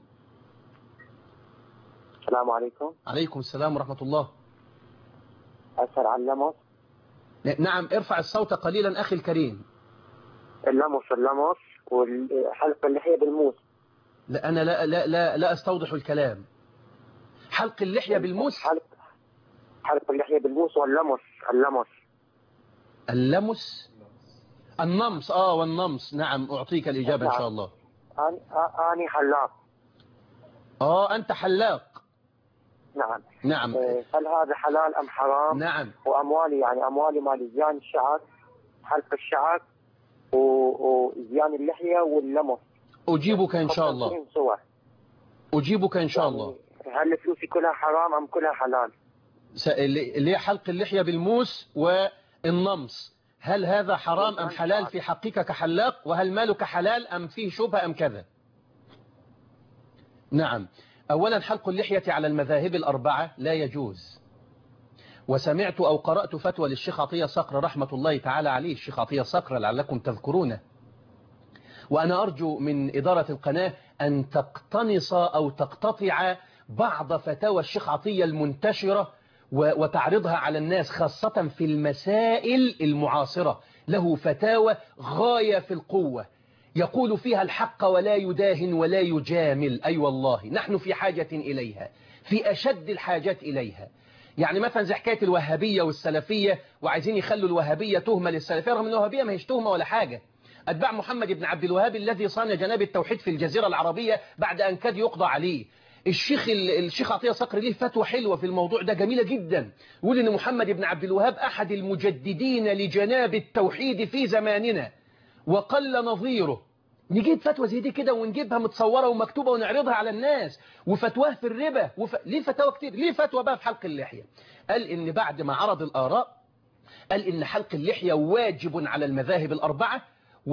السلام عليكم عليكم السلام ورحمة الله أسأل عن لمس نعم ارفع الصوت قليلا أخي الكريم اللمس اللمس وحلق اللحية بالموس لا أنا لا, لا, لا, لا أستوضح الكلام حلق اللحية بالموس حلق حلق اللحية بالموس واللمس اللمس اللمس النمص آه والنمص نعم أعطيك الإجابة إن شاء الله أني أني حلاق آه أنت حلاق نعم نعم آه، هل هذا حلال أم حرام نعم وأموالي يعني أموالي مال زيان الشعر حلق الشعر و- وزيان اللحية واللمس أجيبك إن شاء الله خمسين صور أجيبك إن شاء الله يعني هل فلوسي كلها حرام أم كلها حلال س- اللي اللي هي حلق اللحية بالموس والنمص هل هذا حرام أم حلال في حقك كحلاق وهل مالك حلال أم فيه شبهة أم كذا نعم أولا حلق اللحية على المذاهب الأربعة لا يجوز وسمعت أو قرأت فتوى للشيخ عطية صقر رحمة الله تعالى عليه الشيخ عطية صقر لعلكم تذكرونه وأنا أرجو من إدارة القناة أن تقتنص أو تقتطع بعض فتاوى الشيخ عطية المنتشرة و- وتعرضها على الناس خاصة في المسائل المعاصرة له فتاوى غاية في القوة يقول فيها الحق ولا يداهن ولا يجامل أي والله نحن في حاجة إليها في أشد الحاجات إليها يعني مثلا زي حكايه الوهابيه والسلفيه وعايزين يخلوا الوهابيه تهمه للسلفيه رغم ان الوهابيه ما هيش تهمه ولا حاجه اتباع محمد بن عبد الوهاب الذي صان جناب التوحيد في الجزيره العربيه بعد ان كاد يقضى عليه الشيخ الشيخ عطيه صقر ليه فتوى حلوه في الموضوع ده جميله جدا يقول ان محمد بن عبد الوهاب احد المجددين لجناب التوحيد في زماننا وقل نظيره نجيب فتوى زي دي كده ونجيبها متصوره ومكتوبه ونعرضها على الناس وفتواه في الربا وف... ليه فتاوى كتير ليه فتوى بقى في حلق اللحيه قال ان بعد ما عرض الاراء قال ان حلق اللحيه واجب على المذاهب الاربعه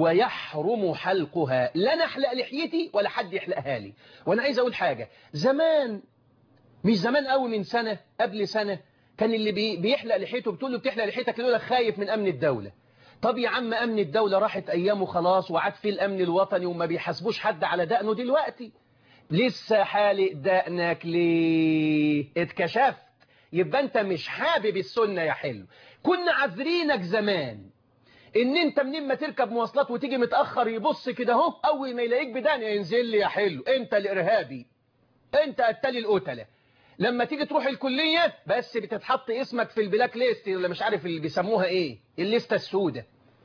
ويحرم حلقها لا نحلق لحيتي ولا حد يحلقها لي وانا عايز اقول حاجه زمان مش زمان قوي من سنه قبل سنه كان اللي بي... بيحلق لحيته بتقول له بتحلق لحيتك يقول لك خايف من امن الدوله طب يا عم أمن الدولة راحت أيامه خلاص وعاد في الأمن الوطني وما بيحاسبوش حد على دقنه دلوقتي لسه حالق دقنك ليه اتكشفت يبقى أنت مش حابب السنة يا حلو كنا عذرينك زمان ان انت منين ما تركب مواصلات وتيجي متأخر يبص كده اهو اول ما يلاقيك بدقن ينزل لي يا حلو انت الارهابي انت قتالي القتله لما تيجي تروح الكلية بس بتتحط اسمك في البلاك ليست ولا مش عارف اللي بيسموها ايه الليستة السوداء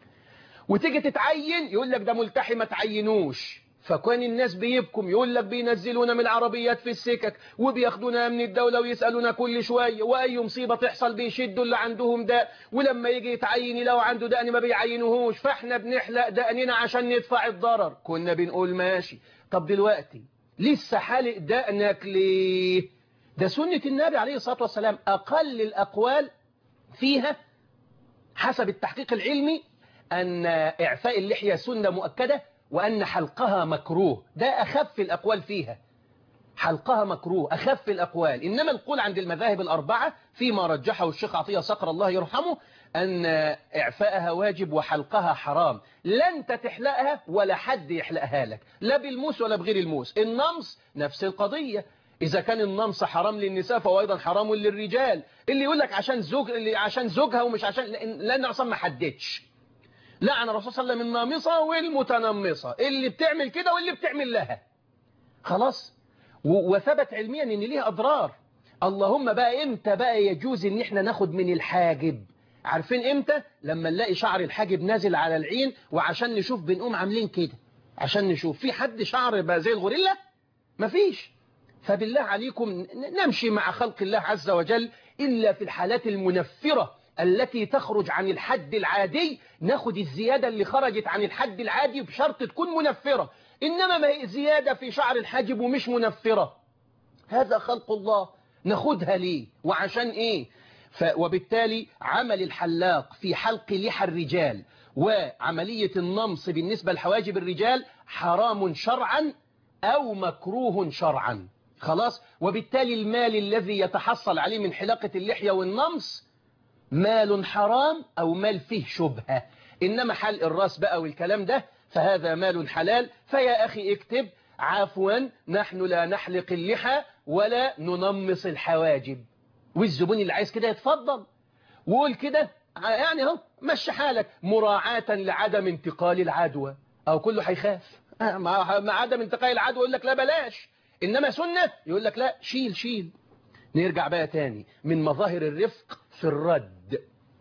وتيجي تتعين يقول لك ده ملتحي ما تعينوش فكان الناس بيبكم يقول لك بينزلونا من العربيات في السكك وبياخدونا من الدولة ويسألونا كل شوية وأي مصيبة تحصل بيشدوا اللي عندهم ده ولما يجي يتعين لو عنده دقن ما بيعينوهوش فاحنا بنحلق دقننا عشان ندفع الضرر كنا بنقول ماشي طب دلوقتي لسه حالق دقنك ليه ده سنة النبي عليه الصلاة والسلام أقل الأقوال فيها حسب التحقيق العلمي أن إعفاء اللحية سنة مؤكدة وأن حلقها مكروه ده أخف الأقوال فيها حلقها مكروه أخف الأقوال إنما القول عند المذاهب الأربعة فيما رجحه الشيخ عطية صقر الله يرحمه أن إعفاءها واجب وحلقها حرام لا أنت تحلقها ولا حد يحلقها لك لا بالموس ولا بغير الموس النمص نفس القضية إذا كان النمص حرام للنساء فهو أيضا حرام للرجال اللي يقول لك عشان زوج اللي عشان زوجها ومش عشان لأن أصلا ما حددش لعن الرسول صلى الله عليه وسلم النامصة والمتنمصة اللي بتعمل كده واللي بتعمل لها خلاص وثبت علميا ان ليها اضرار اللهم بقى امتى بقى يجوز ان احنا ناخد من الحاجب عارفين امتى لما نلاقي شعر الحاجب نازل على العين وعشان نشوف بنقوم عاملين كده عشان نشوف في حد شعر بقى زي الغوريلا مفيش فبالله عليكم نمشي مع خلق الله عز وجل إلا في الحالات المنفرة التي تخرج عن الحد العادي ناخد الزيادة اللي خرجت عن الحد العادي بشرط تكون منفرة إنما ما هي زيادة في شعر الحاجب ومش منفرة هذا خلق الله ناخدها ليه وعشان إيه ف وبالتالي عمل الحلاق في حلق لحى الرجال وعملية النمص بالنسبة لحواجب الرجال حرام شرعا أو مكروه شرعا خلاص وبالتالي المال الذي يتحصل عليه من حلاقة اللحية والنمص مال حرام أو مال فيه شبهة إنما حلق الراس بقى والكلام ده فهذا مال حلال فيا أخي اكتب عفوا نحن لا نحلق اللحى ولا ننمص الحواجب والزبون اللي عايز كده يتفضل وقول كده يعني اهو مشي حالك مراعاة لعدم انتقال العدوى أو كله هيخاف مع عدم انتقال العدوى يقول لك لا بلاش إنما سنة يقول لك لا شيل شيل نرجع بقى تاني من مظاهر الرفق في الرد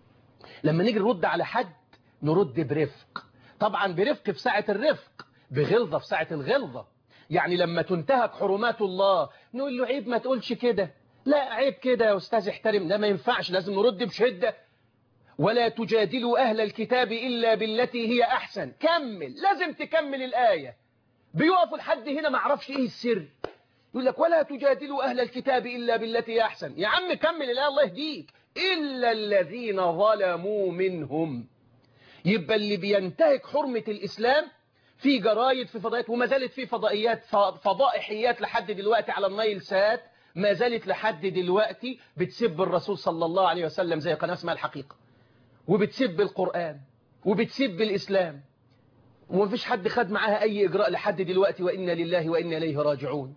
لما نيجي نرد على حد نرد برفق طبعا برفق في ساعة الرفق بغلظة في ساعة الغلظة يعني لما تنتهك حرمات الله نقول له عيب ما تقولش كده لا عيب كده يا أستاذ احترم ده ما ينفعش لازم نرد بشدة ولا تجادلوا أهل الكتاب إلا بالتي هي أحسن كمل لازم تكمل الآية بيقفوا لحد هنا ما عرفش إيه السر يقول لك ولا تجادلوا أهل الكتاب إلا بالتي هي أحسن يا عم كمل الآية الله يهديك إلا الذين ظلموا منهم يبقى اللي بينتهك حرمة الإسلام في جرايد في فضائيات وما زالت في فضائيات فضائحيات لحد دلوقتي على النايل سات ما زالت لحد دلوقتي بتسب الرسول صلى الله عليه وسلم زي قناة اسمها الحقيقة وبتسب القرآن وبتسب الإسلام ومفيش حد خد معاها أي إجراء لحد دلوقتي وإنا لله وإنا إليه راجعون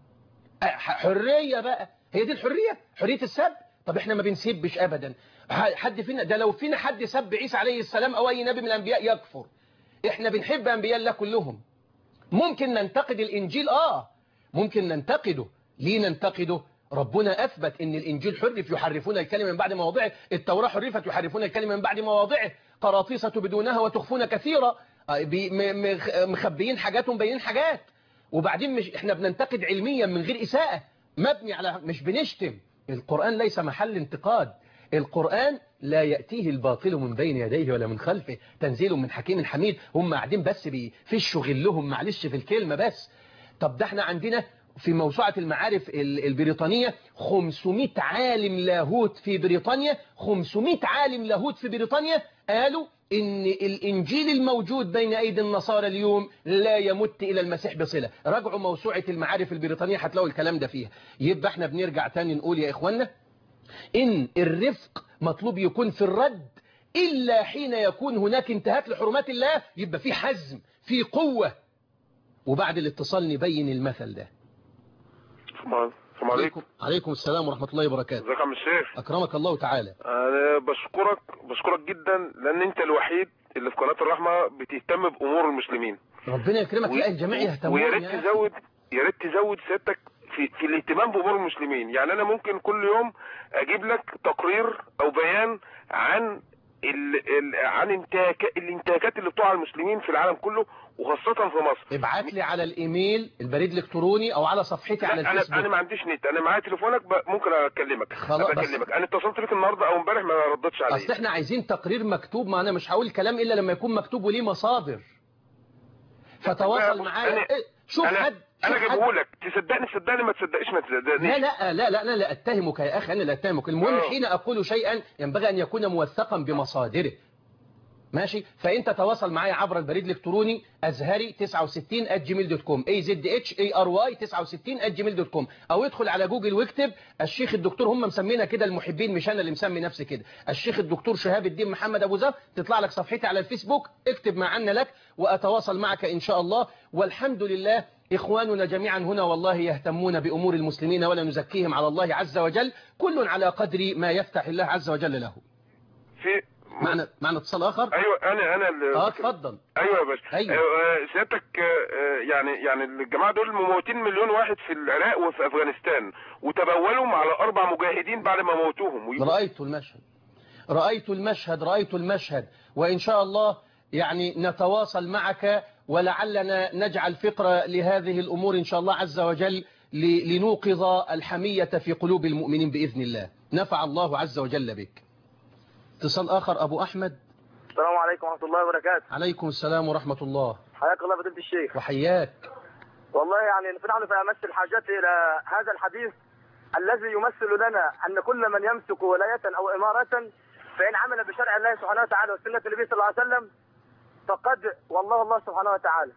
حرية بقى هي دي الحرية حرية السب طب احنا ما بنسبش أبدا حد فينا ده لو فينا حد سب عيسى عليه السلام أو أي نبي من الأنبياء يكفر احنا بنحب أنبياء الله كلهم ممكن ننتقد الإنجيل آه ممكن ننتقده ليه ننتقده ربنا أثبت أن الإنجيل حرف يحرفون الكلمة من بعد مواضعه التوراة حرفت يحرفون الكلمة من بعد مواضعه قراطيس تبدونها وتخفون كثيرا آه، بي- م- م- مخبيين حاجات ومبينين حاجات وبعدين مش احنا بننتقد علميا من غير إساءة مبني على مش بنشتم القرآن ليس محل انتقاد القرآن لا يأتيه الباطل من بين يديه ولا من خلفه تنزيل من حكيم حميد هم قاعدين بس بيفشوا غلهم معلش في الكلمة بس طب ده احنا عندنا في موسوعة المعارف ال- البريطانية 500 عالم لاهوت في بريطانيا 500 عالم لاهوت في بريطانيا قالوا ان الانجيل الموجود بين ايدي النصارى اليوم لا يمت الى المسيح بصلة راجعوا موسوعة المعارف البريطانية هتلاقوا الكلام ده فيها يبقى احنا بنرجع تاني نقول يا اخوانا ان الرفق مطلوب يكون في الرد الا حين يكون هناك انتهاك لحرمات الله يبقى في حزم في قوة وبعد الاتصال نبين المثل ده السلام عليكم عليكم السلام ورحمة الله وبركاته ازيك يا عم الشيخ أكرمك الله تعالى انا بشكرك بشكرك جدا لان انت الوحيد اللي في قناه الرحمه بتهتم بامور المسلمين ربنا يكرمك لا الجميع يهتمون ويا ريت يا أخي. تزود يا ريت تزود سيادتك في في الاهتمام بامور المسلمين يعني انا ممكن كل يوم اجيب لك تقرير او بيان عن ال ال عن انتهاك الانتهاكات اللي بتقع على المسلمين في العالم كله وخاصه في مصر ابعت لي على الإيميل البريد الإلكتروني أو على صفحتي على لا انا الفيسبوك انا ما عنديش نت انا معايا تليفونك ب- ممكن اكلمك خلاص، أبقى بس- اكلمك انا اتصلت بيك النهارده او امبارح ما ردتش عليا أصل احنا عايزين تقرير مكتوب ما أنا مش هقول كلام إلا لما يكون مكتوب وليه مصادر فتواصل بص، معايا أنا- إيه، شوف انا حد انا شوف حد. جايبه لك تصدقني تصدقني ما تصدقنيش ما تصدقنيش لا لا لا لا أنا لا أتهمك يا أخي أنا لا أتهمك المهم آه. حين أقول شيئا ينبغي أن يكون موثقا بمصادره ماشي فانت تواصل معايا عبر البريد الالكتروني ازهري 69 جيميل دوت كوم اي زد اتش اي ار واي 69 جيميل دوت كوم او ادخل على جوجل واكتب الشيخ الدكتور هم مسمينا كده المحبين مش انا اللي مسمي نفسي كده الشيخ الدكتور شهاب الدين محمد ابو زر تطلع لك صفحتي على الفيسبوك اكتب ما عنا لك واتواصل معك ان شاء الله والحمد لله إخواننا جميعا هنا والله يهتمون بأمور المسلمين ولا نزكيهم على الله عز وجل كل على قدر ما يفتح الله عز وجل له في معنا معنا اتصال آخر ايوه انا انا اللي اه اتفضل ايوه يا باشا أيوة. آه، سيادتك آه، آه، يعني يعني الجماعه دول مموتين مليون واحد في العراق وفي افغانستان وتبولوا على اربع مجاهدين بعد ما موتوهم وي- رأيت المشهد رأيت المشهد رأيت المشهد وإن شاء الله يعني نتواصل معك ولعلنا نجعل فقرة لهذه الأمور إن شاء الله عز وجل ل- لنوقظ الحمية في قلوب المؤمنين بإذن الله نفع الله عز وجل بك اتصال آخر أبو أحمد السلام عليكم ورحمة الله وبركاته عليكم السلام ورحمة الله حياك الله فضيلة الشيخ وحياك والله يعني نحن في أمس الحاجات إلى هذا الحديث الذي يمثل لنا أن كل من يمسك ولاية أو إمارة فإن عمل بشرع الله سبحانه وتعالى وسنة النبي صلى الله عليه وسلم فقد والله الله سبحانه وتعالى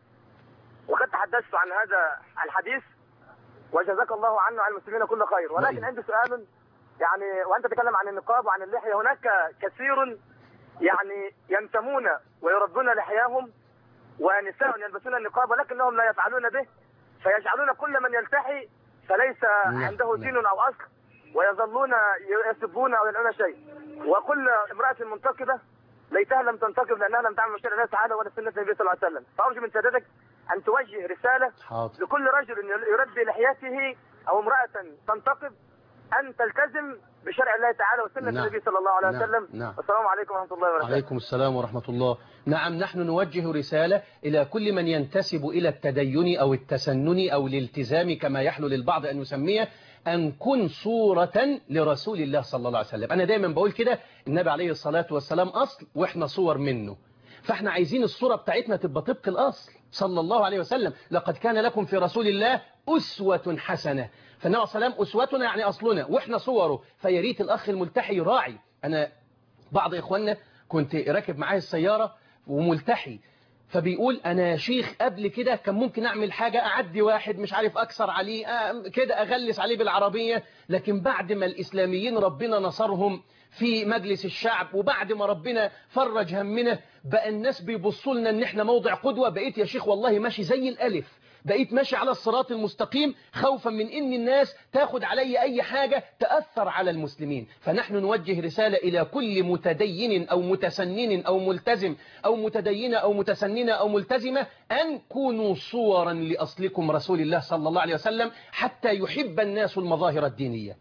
وقد تحدثت عن هذا الحديث وجزاك الله عنه عن المسلمين كل خير ولكن نعم. عندي سؤال يعني وأنت تتكلم عن النقاب وعن اللحية هناك كثير يعني ينتمون ويربون لحياهم ونساء يلبسون النقاب ولكنهم لا يفعلون به فيجعلون كل من يلتحي فليس نعم، عنده نعم. دين او اصل ويظلون يسبون او يدعون شيء وكل امراه منتقبه ليتها لم تنتقب لانها لم تعمل شرع الله تعالى ولا سنه النبي صلى الله عليه وسلم فارجو من سيادتك ان توجه رساله حاضر لكل رجل يربي لحيته او امراه تنتقب ان تلتزم بشرع الله تعالى وسنه نعم. النبي صلى الله عليه نعم، وسلم نعم. والسلام عليكم ورحمه الله وبركاته عليكم السلام ورحمة الله نعم نحن نوجه رسالة إلى كل من ينتسب إلى التدين أو التسنن أو الالتزام كما يحلو للبعض أن يسميه أن كن صورة لرسول الله صلى الله عليه وسلم أنا دايما بقول كده النبي عليه الصلاة والسلام أصل وإحنا صور منه فإحنا عايزين الصورة بتاعتنا تبقى طبق الأصل صلى الله عليه وسلم لقد كان لكم في رسول الله أسوة حسنة فالنبي عليه السلام أسوتنا يعني أصلنا وإحنا صوره فياريت الأخ الملتحي يراعي أنا بعض إخواننا كنت راكب معاه السيارة وملتحي فبيقول أنا يا شيخ قبل كده كان ممكن أعمل حاجة أعدي واحد مش عارف أكسر عليه آه، كده أغلس عليه بالعربية لكن بعد ما الإسلاميين ربنا نصرهم في مجلس الشعب وبعد ما ربنا فرج همنا بقى الناس بيبصوا لنا ان احنا موضع قدوة بقيت يا شيخ والله ماشي زي الألف بقيت ماشي على الصراط المستقيم خوفا من ان الناس تاخد علي اي حاجة تأثر على المسلمين فنحن نوجه رسالة الى كل متدين او متسنن او ملتزم او متدينة او متسننة او ملتزمة ان كونوا صورا لاصلكم رسول الله صلى الله عليه وسلم حتى يحب الناس المظاهر الدينية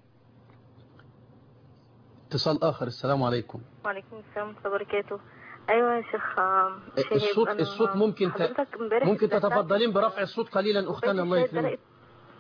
اتصال اخر السلام عليكم وعليكم السلام ورحمة الله وبركاته أيوة يا شيخ آه، شهاب، الصوت أنا الصوت ممكن ت... حضرتك امبارح ممكن اتدخلت تتفضلين في برفع الصوت قليلا اختنا الله كوباية الشاي يكرمك اتدلقت-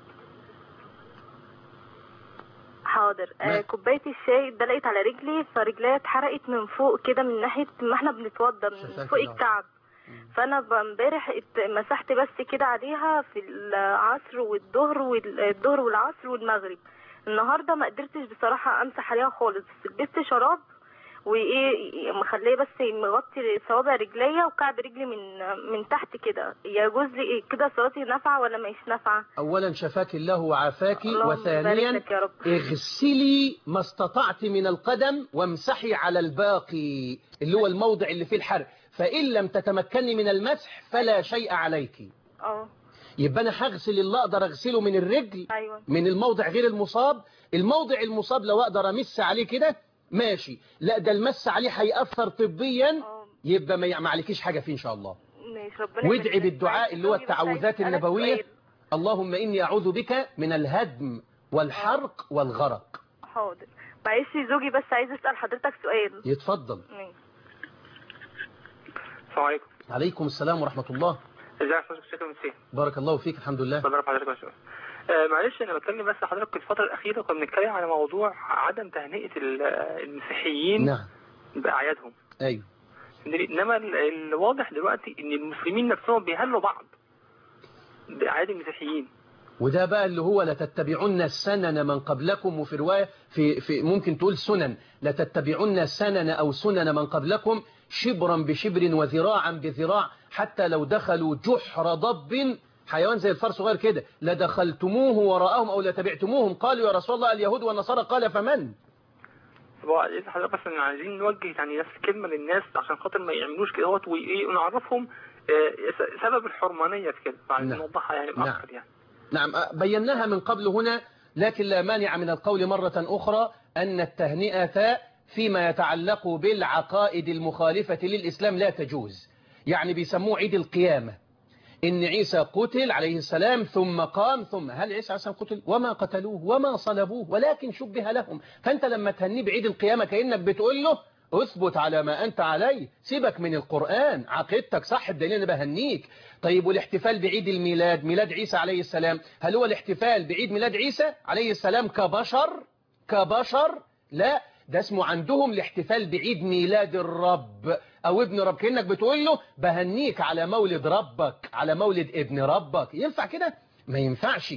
حاضر نعم. آه كوباية الشاي اتدلقت على رجلي فرجليا اتحرقت من فوق كده من ناحية ما احنا بنتوضى من شفاك فوق الله. الكعب فانا ب- امبارح ات- مسحت بس كده عليها في العصر والظهر والظهر والعصر والمغرب النهارده ما قدرتش بصراحه امسح عليها خالص بس لبست شراب وايه مخليه بس مغطي صوابع رجليا وكعب رجلي من من تحت كده يجوز لي إيه كده صلاتي نافعه ولا مش نافعه اولا شفاك الله وعافاك اللهم وثانيا بارك لك يا رب. اغسلي ما استطعت من القدم وامسحي على الباقي اللي هو الموضع اللي فيه الحرق فإن لم تتمكني من المسح فلا شيء عليك اه يبقى أنا هغسل اللي أقدر أغسله من الرجل ايوه من الموضع غير المصاب الموضع المصاب لو أقدر أمس عليه كده ماشي لا ده المس عليه هيأثر طبيا اه يبقى ما ما عليكيش حاجة فيه إن شاء الله ماشي ربنا وادعي يبارك لك. بالدعاء اللي هو معلش زوجي بس عايز التعوذات يسألك النبوية سؤال. اللهم إني أعوذ بك من الهدم والحرق والغرق حاضر معلش زوجي بس عايز اسال حضرتك سؤال يتفضل ماشي. السلام عليكم عليكم السلام ورحمة الله ازي حضرتك الشيخ المسيح بارك الله فيك الحمد لله الله يرحم حضرتك يا شباب. آه معلش انا بتكلم بس حضرتك في الفتره الاخيره كنا بنتكلم على موضوع عدم تهنئه ال- المسيحيين نعم باعيادهم أيوه انما ال- الواضح دلوقتي ان المسلمين نفسهم بيهلوا بعض باعياد المسيحيين وده بقى اللي هو لتتبعن السنن من قبلكم وفي رواية في, في ممكن تقول سنن لتتبعن سنن أو سنن من قبلكم شبرا بشبر وذراعا بذراع حتى لو دخلوا جحر ضب حيوان زي الفار صغير كده لدخلتموه وراءهم أو لتبعتموهم قالوا يا رسول الله اليهود والنصارى قال فمن طب هو عايز حضرتك بس إن عايزين نوجه يعني نفس الكلمه للناس عشان خاطر ما يعملوش كده اهوت وايه ونعرفهم آه، س- سبب الحرمانيه في كده عايزين نعم. نوضحها يعني نعم. اكتر يعني نعم بيناها من قبل هنا لكن لا مانع من القول مرة أخرى أن التهنئة فيما يتعلق بالعقائد المخالفة للإسلام لا تجوز يعني بيسموه عيد القيامة إن عيسى قتل عليه السلام ثم قام ثم هل عيسى عليه السلام قتل وما قتلوه وما صلبوه ولكن شبه لهم فأنت لما تهنيه بعيد القيامة كأنك بتقول له اثبت على ما أنت عليه سيبك من القرآن عقيدتك صح الدليل أنا بهنيك طيب والاحتفال بعيد الميلاد ميلاد عيسى عليه السلام هل هو الاحتفال بعيد ميلاد عيسى عليه السلام كبشر كبشر لا ده اسمه عندهم الاحتفال بعيد ميلاد الرب او ابن رب كأنك بتقول له بهنيك على مولد ربك على مولد ابن ربك ينفع كده ما ينفعش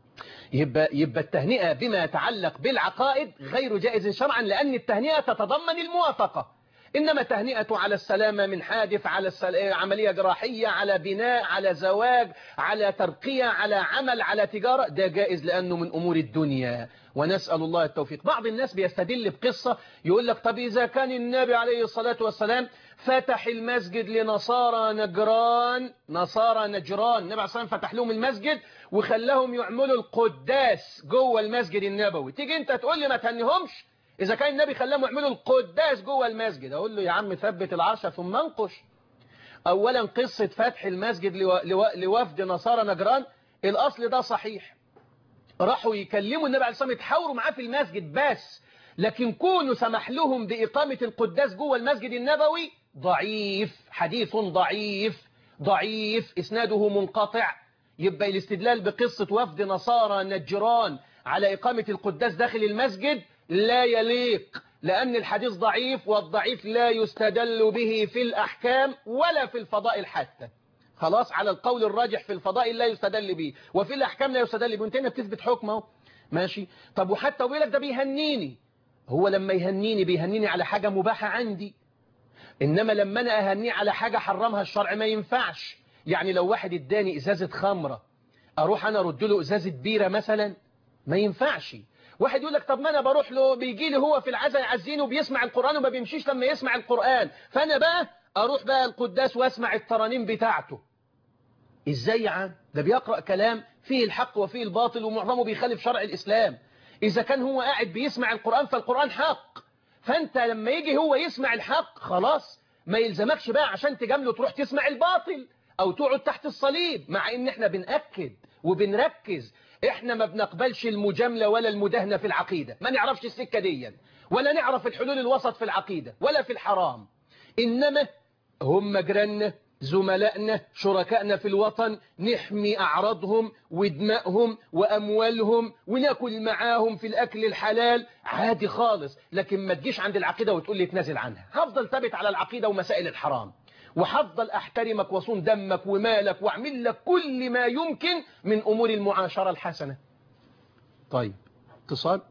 يبقى, يبقى التهنئة بما يتعلق بالعقائد غير جائز شرعا لأن التهنئة تتضمن الموافقة إنما تهنئة على السلامة من حادث على السل... عملية جراحية على بناء على زواج على ترقية على عمل على تجارة ده جائز لأنه من أمور الدنيا ونسأل الله التوفيق بعض الناس بيستدل بقصة يقول لك طب إذا كان النبي عليه الصلاة والسلام فتح المسجد لنصارى نجران نصارى نجران النبي عليه الصلاة والسلام فتح لهم المسجد وخلاهم يعملوا القداس جوه المسجد النبوي تيجي انت تقول لي ما تهنيهمش إذا كان النبي خلاهم يعملوا القداس جوه المسجد أقول له يا عم ثبت العرش ثم انقش أولا قصة فتح المسجد لو... لو... لوفد نصارى نجران الأصل ده صحيح راحوا يكلموا النبي عليه الصلاة والسلام يتحاوروا معاه في المسجد بس لكن كونوا سمح لهم بإقامة القداس جوه المسجد النبوي ضعيف حديث ضعيف ضعيف إسناده منقطع يبقى الاستدلال بقصة وفد نصارى نجران على إقامة القداس داخل المسجد لا يليق لأن الحديث ضعيف والضعيف لا يستدل به في الأحكام ولا في الفضائل حتى خلاص على القول الراجح في الفضائل لا يستدل به وفي الأحكام لا يستدل به انت هنا بتثبت حكمه ماشي طب وحتى ويقول لك ده بيهنيني هو لما يهنيني بيهنيني على حاجة مباحة عندي إنما لما أنا أهنيه على حاجة حرمها الشرع ما ينفعش يعني لو واحد اداني إزازة خمرة أروح أنا أرد له إزازة بيرة مثلا ما ينفعش واحد يقول لك طب ما أنا بروح له بيجي لي هو في العزاء يعزينه وبيسمع القرآن وما بيمشيش لما يسمع القرآن فأنا بقى أروح بقى القداس وأسمع الترانيم بتاعته ازاي يا عم ده بيقرأ كلام فيه الحق وفيه الباطل ومعظمه بيخالف شرع الإسلام إذا كان هو قاعد بيسمع القرآن فالقرآن حق فأنت لما يجي هو يسمع الحق خلاص ما يلزمكش بقى عشان تجامله تروح تسمع الباطل أو تقعد تحت الصليب مع إن إحنا بنأكد وبنركز إحنا ما بنقبلش المجاملة ولا المداهنة في العقيدة ما نعرفش السكة ديا ولا نعرف الحلول الوسط في العقيدة ولا في الحرام إنما هم جيراننا زملائنا شركائنا في الوطن نحمي أعراضهم ودمائهم وأموالهم وناكل معاهم في الأكل الحلال عادي خالص لكن ما تجيش عند العقيدة وتقول لي تنازل عنها هفضل ثابت على العقيدة ومسائل الحرام وهفضل أحترمك وصون دمك ومالك وأعمل لك كل ما يمكن من أمور المعاشرة الحسنة طيب اتصال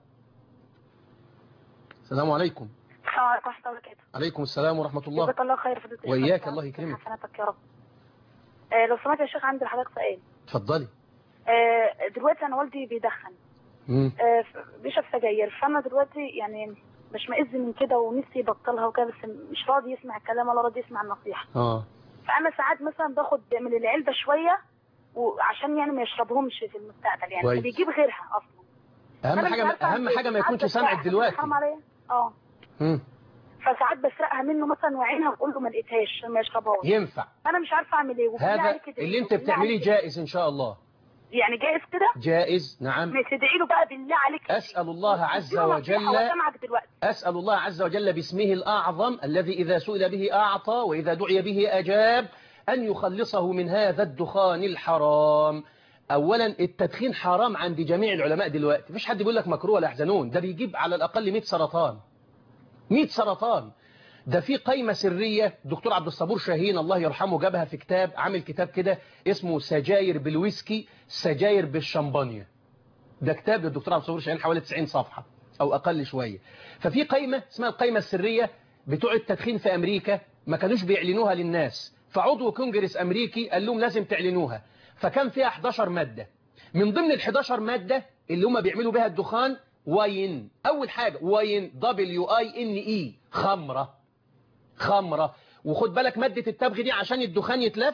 السلام عليكم السلام عليكم ورحمة الله وبركاته عليكم السلام ورحمة الله جزاك الله خير فضيلة الشيخ وإياك الله يكرمك حسناتك يا رب آه لو سمحت يا شيخ عندي لحضرتك سؤال اتفضلي آه دلوقتي انا والدي بيدخن مم. آه ف- بيشرب سجاير فانا دلوقتي يعني مش مئز من كده ونفسي يبطلها وكده بس مش راضي يسمع الكلام ولا راضي يسمع النصيحة اه فانا ساعات مثلا باخد من العلبة شوية وعشان يعني ما يشربهمش في المستقبل يعني كويس. بيجيب غيرها اصلا اهم فأنا مش حاجة عارفة اهم أعمل حاجة ما إيه. يكونش عارفة سامعك أسرقها، دلوقتي حرام عليا اه مم. فساعات بسرقها منه مثلا وعينها واقول له ما لقيتهاش عشان ما يشربهاش ينفع انا مش عارفه اعمل ايه وبالله هذا عليك كده اللي إيه؟ انت وبالله بتعمليه عليك جائز ان شاء الله يعني جائز كده جائز نعم ما تدعي له بقى بالله عليك أسأل الله عز اديله وجل نصيحة وسامعك دلوقتي أسأل الله عز وجل باسمه الأعظم الذي إذا سئل به أعطى وإذا دعي به أجاب أن يخلصه من هذا الدخان الحرام أولا التدخين حرام عند جميع العلماء دلوقتي مفيش حد بيقول لك مكروه ولا يحزنون ده بيجيب على الأقل 100 سرطان 100 سرطان ده في قايمة سرية دكتور عبد الصبور شاهين الله يرحمه جابها في كتاب عامل كتاب كده اسمه سجاير بالويسكي سجاير بالشمبانيا ده كتاب للدكتور عبد الصبور شاهين حوالي 90 صفحة أو أقل شوية ففي قايمة اسمها القايمة السرية بتوع التدخين في أمريكا ما كانوش بيعلنوها للناس فعضو كونجرس أمريكي قال لهم لازم تعلنوها فكان فيها 11 مادة من ضمن ال 11 مادة اللي هم بيعملوا بها الدخان واين أول حاجة واين دبليو اي ان اي خمرة خمرة وخد بالك مادة التبغ دي عشان الدخان يتلف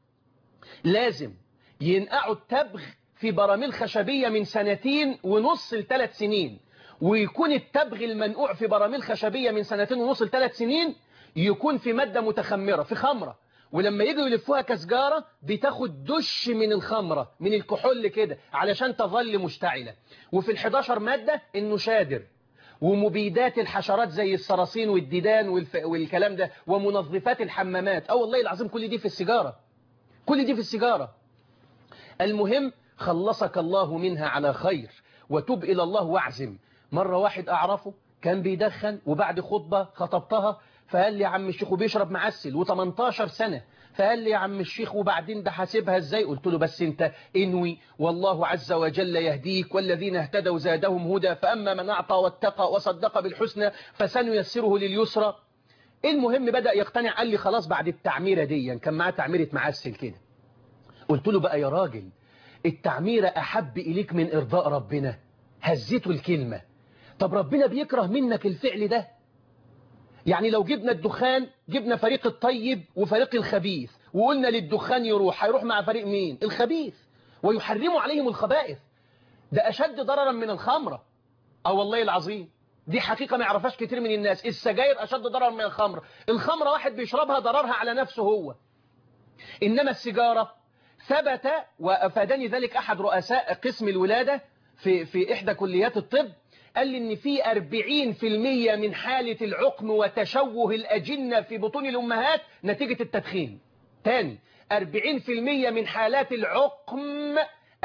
لازم ينقعوا التبغ في براميل خشبية من سنتين ونص لثلاث سنين ويكون التبغ المنقوع في براميل خشبية من سنتين ونص لثلاث سنين يكون في مادة متخمرة في خمرة ولما يجوا يلفوها كسجارة بتاخد دش من الخمرة من الكحول كده علشان تظل مشتعلة وفي ال11 مادة انه شادر ومبيدات الحشرات زي الصراصين والديدان والف... والكلام ده ومنظفات الحمامات اه والله العظيم كل دي في السيجارة كل دي في السيجارة المهم خلصك الله منها على خير وتب إلى الله واعزم مرة واحد أعرفه كان بيدخن وبعد خطبة خطبتها فقال لي يا عم الشيخ وبيشرب معسل و18 سنة فقال لي يا عم الشيخ وبعدين ده حاسبها ازاي قلت له بس انت انوي والله عز وجل يهديك والذين اهتدوا زادهم هدى فأما من أعطى واتقى وصدق بالحسنى فسنيسره لليسرى المهم بدأ يقتنع قال لي خلاص بعد التعميرة دي كان معاه تعميرة معسل كده قلت له بقى يا راجل التعميرة أحب إليك من إرضاء ربنا هزيته الكلمة طب ربنا بيكره منك الفعل ده يعني لو جبنا الدخان جبنا فريق الطيب وفريق الخبيث وقلنا للدخان يروح هيروح مع فريق مين الخبيث ويحرموا عليهم الخبائث ده أشد ضررا من الخمرة اه والله العظيم دي حقيقة ما يعرفهاش كتير من الناس السجاير أشد ضررا من الخمر الخمرة واحد بيشربها ضررها على نفسه هو إنما السيجارة ثبت وأفادني ذلك أحد رؤساء قسم الولادة في, في إحدى كليات الطب قال لي إن في 40% من حالة العقم وتشوه الأجنة في بطون الأمهات نتيجة التدخين تاني 40% من حالات العقم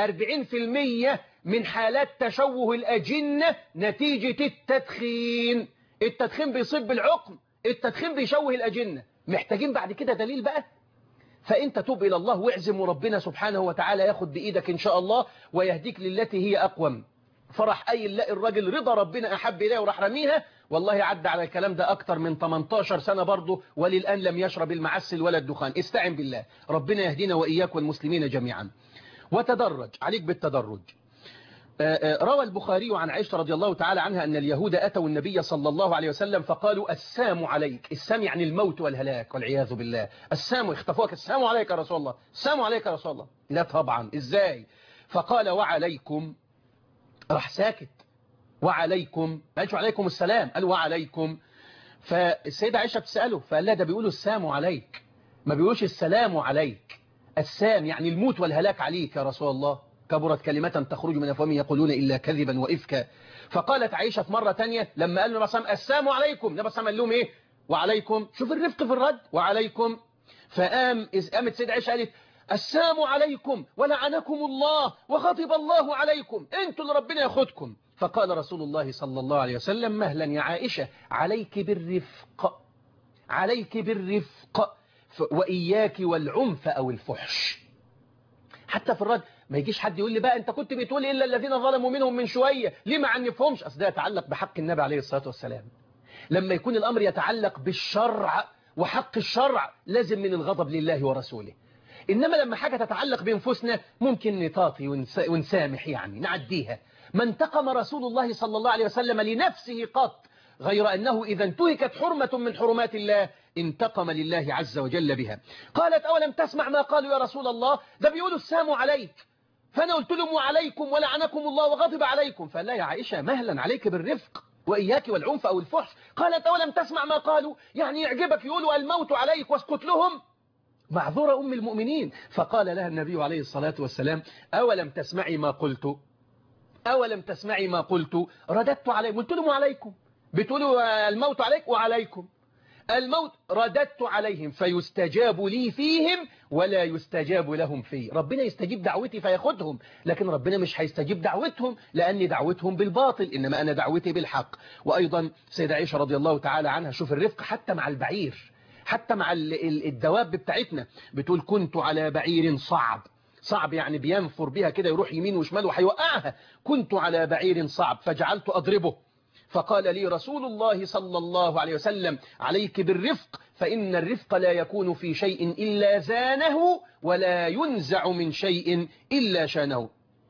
40% من حالات تشوه الأجنة نتيجة التدخين التدخين بيصيب بالعقم التدخين بيشوه الأجنة محتاجين بعد كده دليل بقى فانت توب الى الله واعزم وربنا سبحانه وتعالى ياخد بايدك ان شاء الله ويهديك للتي هي اقوم فرح اي لا الراجل رضا ربنا احب اليه وراح رميها والله عدى على الكلام ده اكتر من 18 سنة برضه وللان لم يشرب المعسل ولا الدخان استعن بالله ربنا يهدينا واياك والمسلمين جميعا وتدرج عليك بالتدرج آه، آه، روى البخاري عن عائشة رضي الله تعالى عنها أن اليهود أتوا النبي صلى الله عليه وسلم فقالوا السام عليك السام يعني الموت والهلاك والعياذ بالله السام اختفوك السام عليك يا رسول الله السام عليك يا رسول الله لا طبعا إزاي فقال وعليكم راح ساكت وعليكم ما قالش وعليكم السلام قال وعليكم فالسيدة عائشة بتسأله فقال لها ده بيقولوا السام عليك ما بيقولوش السلام عليك السام يعني الموت والهلاك عليك يا رسول الله كبرت كلمة تخرج من أفواههم يقولون إلا كذبا وإفكا فقالت عائشة في مرة تانية لما قال النبي صلى الله عليه وسلم السلام عليكم النبي صلى الله عليه وسلم قال لهم إيه وعليكم شوف الرفق في الرد وعليكم فقام إذ قامت سيدة عائشة قالت السلام عليكم ولعنكم الله وغضب الله عليكم انتوا اللي ربنا ياخدكم فقال رسول الله صلى الله عليه وسلم مهلا يا عائشة عليك بالرفق عليك بالرفق ف- وإياك والعنف أو الفحش حتى في الرد ما يجيش حد يقول لي بقى انت كنت بتقول الا الذين ظلموا منهم من شوية ليه ما عنفهمش اصل ده يتعلق بحق النبي عليه الصلاة والسلام لما يكون الامر يتعلق بالشرع وحق الشرع لازم من الغضب لله ورسوله إنما لما حاجة تتعلق بأنفسنا ممكن نطاطي ونس- ونسامح يعني نعديها ما انتقم رسول الله صلى الله عليه وسلم لنفسه قط غير أنه إذا انتهكت حرمة من حرمات الله انتقم لله عز وجل بها قالت أولم تسمع ما قالوا يا رسول الله ده بيقولوا السام عليك فأنا قلت لهم وعليكم ولعنكم الله وغضب عليكم فلا يا عائشة مهلا عليك بالرفق وإياك والعنف أو الفحش قالت أولم تسمع ما قالوا يعني يعجبك يقولوا الموت عليك واسكت لهم معذورة أم المؤمنين فقال لها النبي عليه الصلاة والسلام أولم تسمعي ما قلت أولم تسمعي ما قلت رددت عليكم قلت لهم عليكم بتقولوا آه، الموت عليك وعليكم الموت رددت عليهم فيستجاب لي فيهم ولا يستجاب لهم في ربنا يستجيب دعوتي فياخدهم لكن ربنا مش هيستجيب دعوتهم لأن دعوتهم بالباطل إنما أنا دعوتي بالحق وأيضا سيدة عائشة رضي الله تعالى عنها شوف الرفق حتى مع البعير حتى مع ال- ال- الدواب بتاعتنا بتقول كنت على بعير صعب صعب يعني بينفر بها كده يروح يمين وشمال وهيوقعها كنت على بعير صعب فجعلت أضربه فقال لي رسول الله صلى الله عليه وسلم عليك بالرفق فإن الرفق لا يكون في شيء إلا زانه ولا ينزع من شيء إلا شانه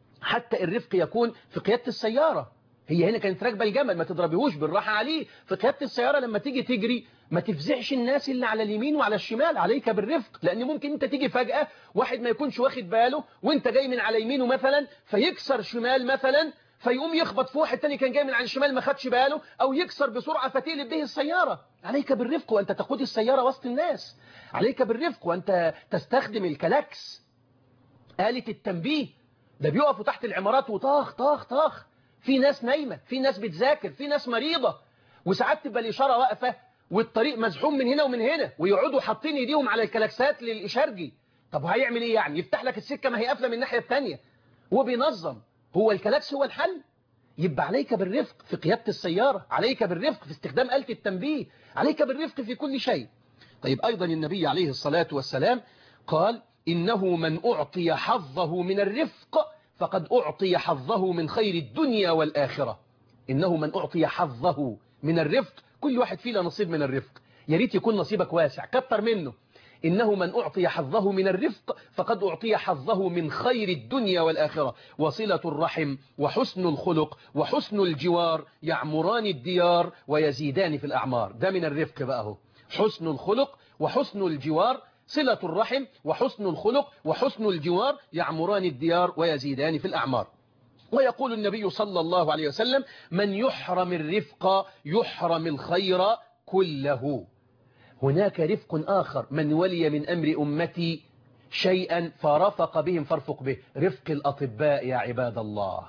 حتى الرفق يكون في قيادة السيارة هي هنا كانت راكبه الجمل ما تضربيهوش بالراحة عليه في قيادة السيارة لما تيجي تجري ما تفزعش الناس اللي على اليمين وعلى الشمال عليك بالرفق لأن ممكن انت تيجي فجأة واحد ما يكونش واخد باله وانت جاي من على يمينه مثلا فيكسر شمال مثلا فيقوم يخبط في واحد تاني كان جاي من على الشمال ما خدش باله او يكسر بسرعة فتقلب به السيارة عليك بالرفق وانت تقود السيارة وسط الناس عليك بالرفق وانت تستخدم الكلاكس آلة التنبيه ده بيقفوا تحت العمارات وطاخ طاخ طاخ في ناس نايمة في ناس بتذاكر في ناس مريضة وساعات تبقى الإشارة واقفة والطريق مزحوم من هنا ومن هنا ويقعدوا حاطين ايديهم على الكلاكسات للإشارجي طب هيعمل ايه يعني يفتح لك السكة ما هي قافلة من الناحية التانية هو بينظم هو الكلاكس هو الحل يبقى عليك بالرفق في قيادة السيارة عليك بالرفق في استخدام آلة التنبيه عليك بالرفق في كل شيء طيب أيضا النبي عليه الصلاة والسلام قال إنه من أعطي حظه من الرفق فقد أعطي حظه من خير الدنيا والآخرة إنه من أعطي حظه من الرفق كل واحد فينا نصيب من الرفق يا ريت يكون نصيبك واسع كتر منه إنه من أعطي حظه من الرفق فقد أعطي حظه من خير الدنيا والآخرة وصلة الرحم وحسن الخلق وحسن الجوار يعمران الديار ويزيدان في الأعمار ده من الرفق بقى هو حسن الخلق وحسن الجوار صلة الرحم وحسن الخلق وحسن الجوار يعمران الديار ويزيدان في الأعمار ويقول النبي صلى الله عليه وسلم من يحرم الرفق يحرم الخير كله هناك رفق آخر من ولي من أمر أمتي شيئا فرفق بهم فارفق به رفق الأطباء يا عباد الله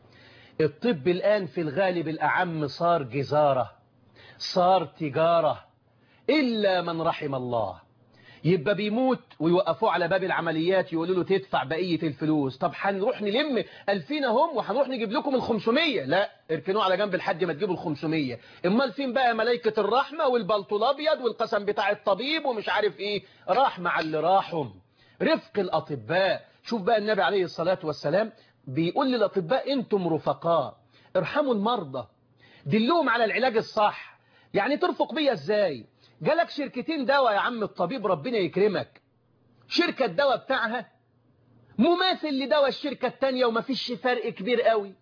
الطب الآن في الغالب الأعم صار جزارة صار تجارة إلا من رحم الله يبقى بيموت ويوقفوه على باب العمليات يقولوا له تدفع بقية الفلوس طب هنروح نلم ألفين هم وهنروح نجيب لكم الخمسمية لا اركنوه على جنب لحد ما تجيبوا الخمسمية امال فين بقى ملايكة الرحمة والبلطو الأبيض والقسم بتاع الطبيب ومش عارف ايه راح مع اللي راحهم رفق الأطباء شوف بقى النبي عليه الصلاة والسلام بيقول للأطباء انتم رفقاء ارحموا المرضى دلوهم على العلاج الصح يعني ترفق بيا ازاي جالك شركتين دواء يا عم الطبيب ربنا يكرمك شركة الدواء بتاعها مماثل لدواء الشركة التانية ومفيش فرق كبير قوي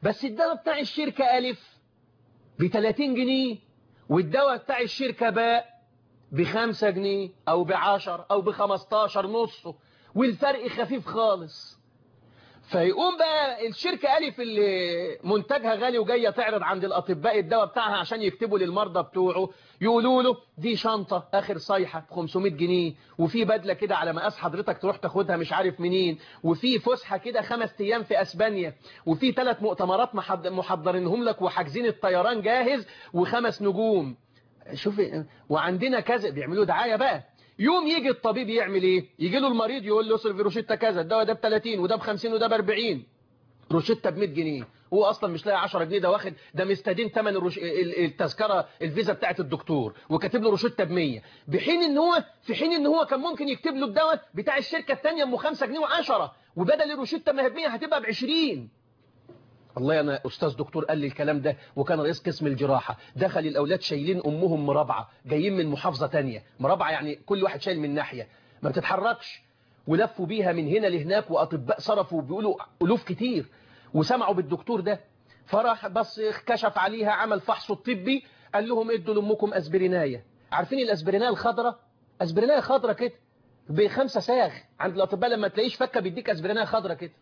بس الدواء بتاع الشركة ألف ب 30 جنيه والدواء بتاع الشركة باء بخمسة جنيه أو بعشر أو بخمستاشر نصه والفرق خفيف خالص فيقوم بقى الشركة ألف اللي منتجها غالي وجاية تعرض عند الأطباء الدواء بتاعها عشان يكتبوا للمرضى بتوعه يقولوا له دي شنطة آخر صيحة ب 500 جنيه وفي بدلة كده على مقاس حضرتك تروح تاخدها مش عارف منين وفي فسحة كده خمس أيام في أسبانيا وفي ثلاث مؤتمرات محض- محضرينهم لك وحاجزين الطيران جاهز وخمس نجوم شوف وعندنا كذا بيعملوا دعاية بقى يوم يجي الطبيب يعمل ايه يجي له المريض يقول له اصرف روشته كذا الدواء ده ب 30 وده ب 50 وده ب 40 روشته ب 100 جنيه هو اصلا مش لاقي 10 جنيه ده واخد ده مستدين ثمن الروش... ال- التذكره الفيزا بتاعت الدكتور وكاتب له روشته ب 100 بحين ان هو في حين ان هو كان ممكن يكتب له الدواء بتاع الشركه الثانيه ام 5 جنيه و10 وبدل الروشته ما هي ب 100 هتبقى ب 20 والله انا استاذ دكتور قال لي الكلام ده وكان رئيس قسم الجراحه دخل الاولاد شايلين امهم مرابعه جايين من محافظه تانية مرابعه يعني كل واحد شايل من ناحيه ما بتتحركش ولفوا بيها من هنا لهناك واطباء صرفوا بيقولوا الوف كتير وسمعوا بالدكتور ده فراح بس كشف عليها عمل فحص الطبي قال لهم ادوا لامكم اسبرينايه عارفين الاسبرينايه الخضراء اسبرينايه خضراء كده بخمسه ساغ عند الاطباء لما تلاقيش فكه بيديك اسبرينايه خضراء كده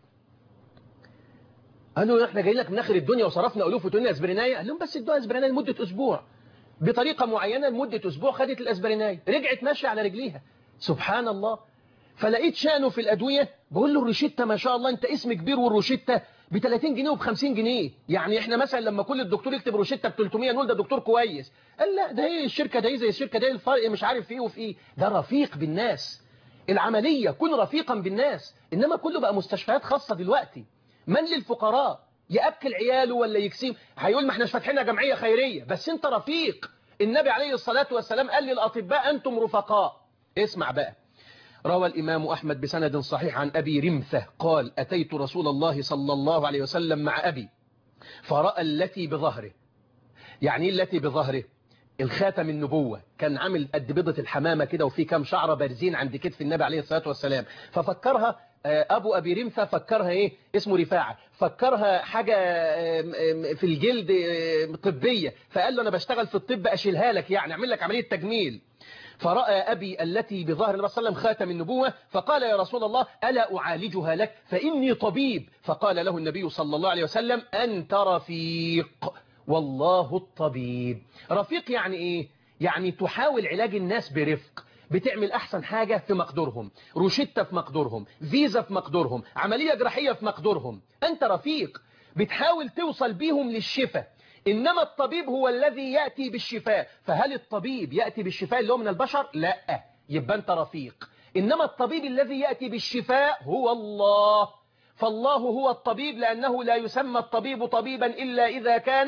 قالوا احنا جايين لك من اخر الدنيا وصرفنا الوف وتقول لنا اسبرينايه قال لهم بس ادوها اسبرينايه لمده اسبوع بطريقه معينه لمده اسبوع خدت الاسبرينايه رجعت ماشيه على رجليها سبحان الله فلقيت شانه في الادويه بقول له الروشته ما شاء الله انت اسم كبير والروشته ب 30 جنيه وب 50 جنيه يعني احنا مثلا لما كل الدكتور يكتب روشته ب 300 نقول ده دكتور كويس قال لا ده هي الشركه ده زي الشركه ده الفرق مش عارف ايه وفي ايه ده رفيق بالناس العمليه كن رفيقا بالناس انما كله بقى مستشفيات خاصه دلوقتي من للفقراء يأكل عياله ولا يكسيم هيقول ما احناش فاتحينها جمعية خيرية بس انت رفيق النبي عليه الصلاة والسلام قال للأطباء أنتم رفقاء اسمع بقى روى الإمام أحمد بسند صحيح عن أبي رمثة قال أتيت رسول الله صلى الله عليه وسلم مع أبي فرأى التي بظهره يعني ايه التي بظهره الخاتم النبوة كان عامل قد بيضة الحمامة كده وفي كام شعرة بارزين عند كتف النبي عليه الصلاة والسلام ففكرها آه، أبو أبي رمثة فكرها إيه اسمه رفاعة فكرها حاجة آم، آم، في الجلد آم، طبية فقال له أنا بشتغل في الطب أشيلها لك يعني أعمل لك عملية تجميل فرأى أبي التي بظهر النبي صلى الله عليه وسلم خاتم النبوة فقال يا رسول الله ألا أعالجها لك فإني طبيب فقال له النبي صلى الله عليه وسلم أنت رفيق والله الطبيب رفيق يعني إيه؟ يعني تحاول علاج الناس برفق بتعمل أحسن حاجة في مقدورهم روشتة في مقدورهم فيزا في مقدورهم عملية جراحية في مقدورهم أنت رفيق بتحاول توصل بيهم للشفاء إنما الطبيب هو الذي يأتي بالشفاء فهل الطبيب يأتي بالشفاء اللي هو من البشر؟ لا يبقى أنت رفيق إنما الطبيب الذي يأتي بالشفاء هو الله فالله هو الطبيب لأنه لا يسمى الطبيب طبيبا إلا إذا كان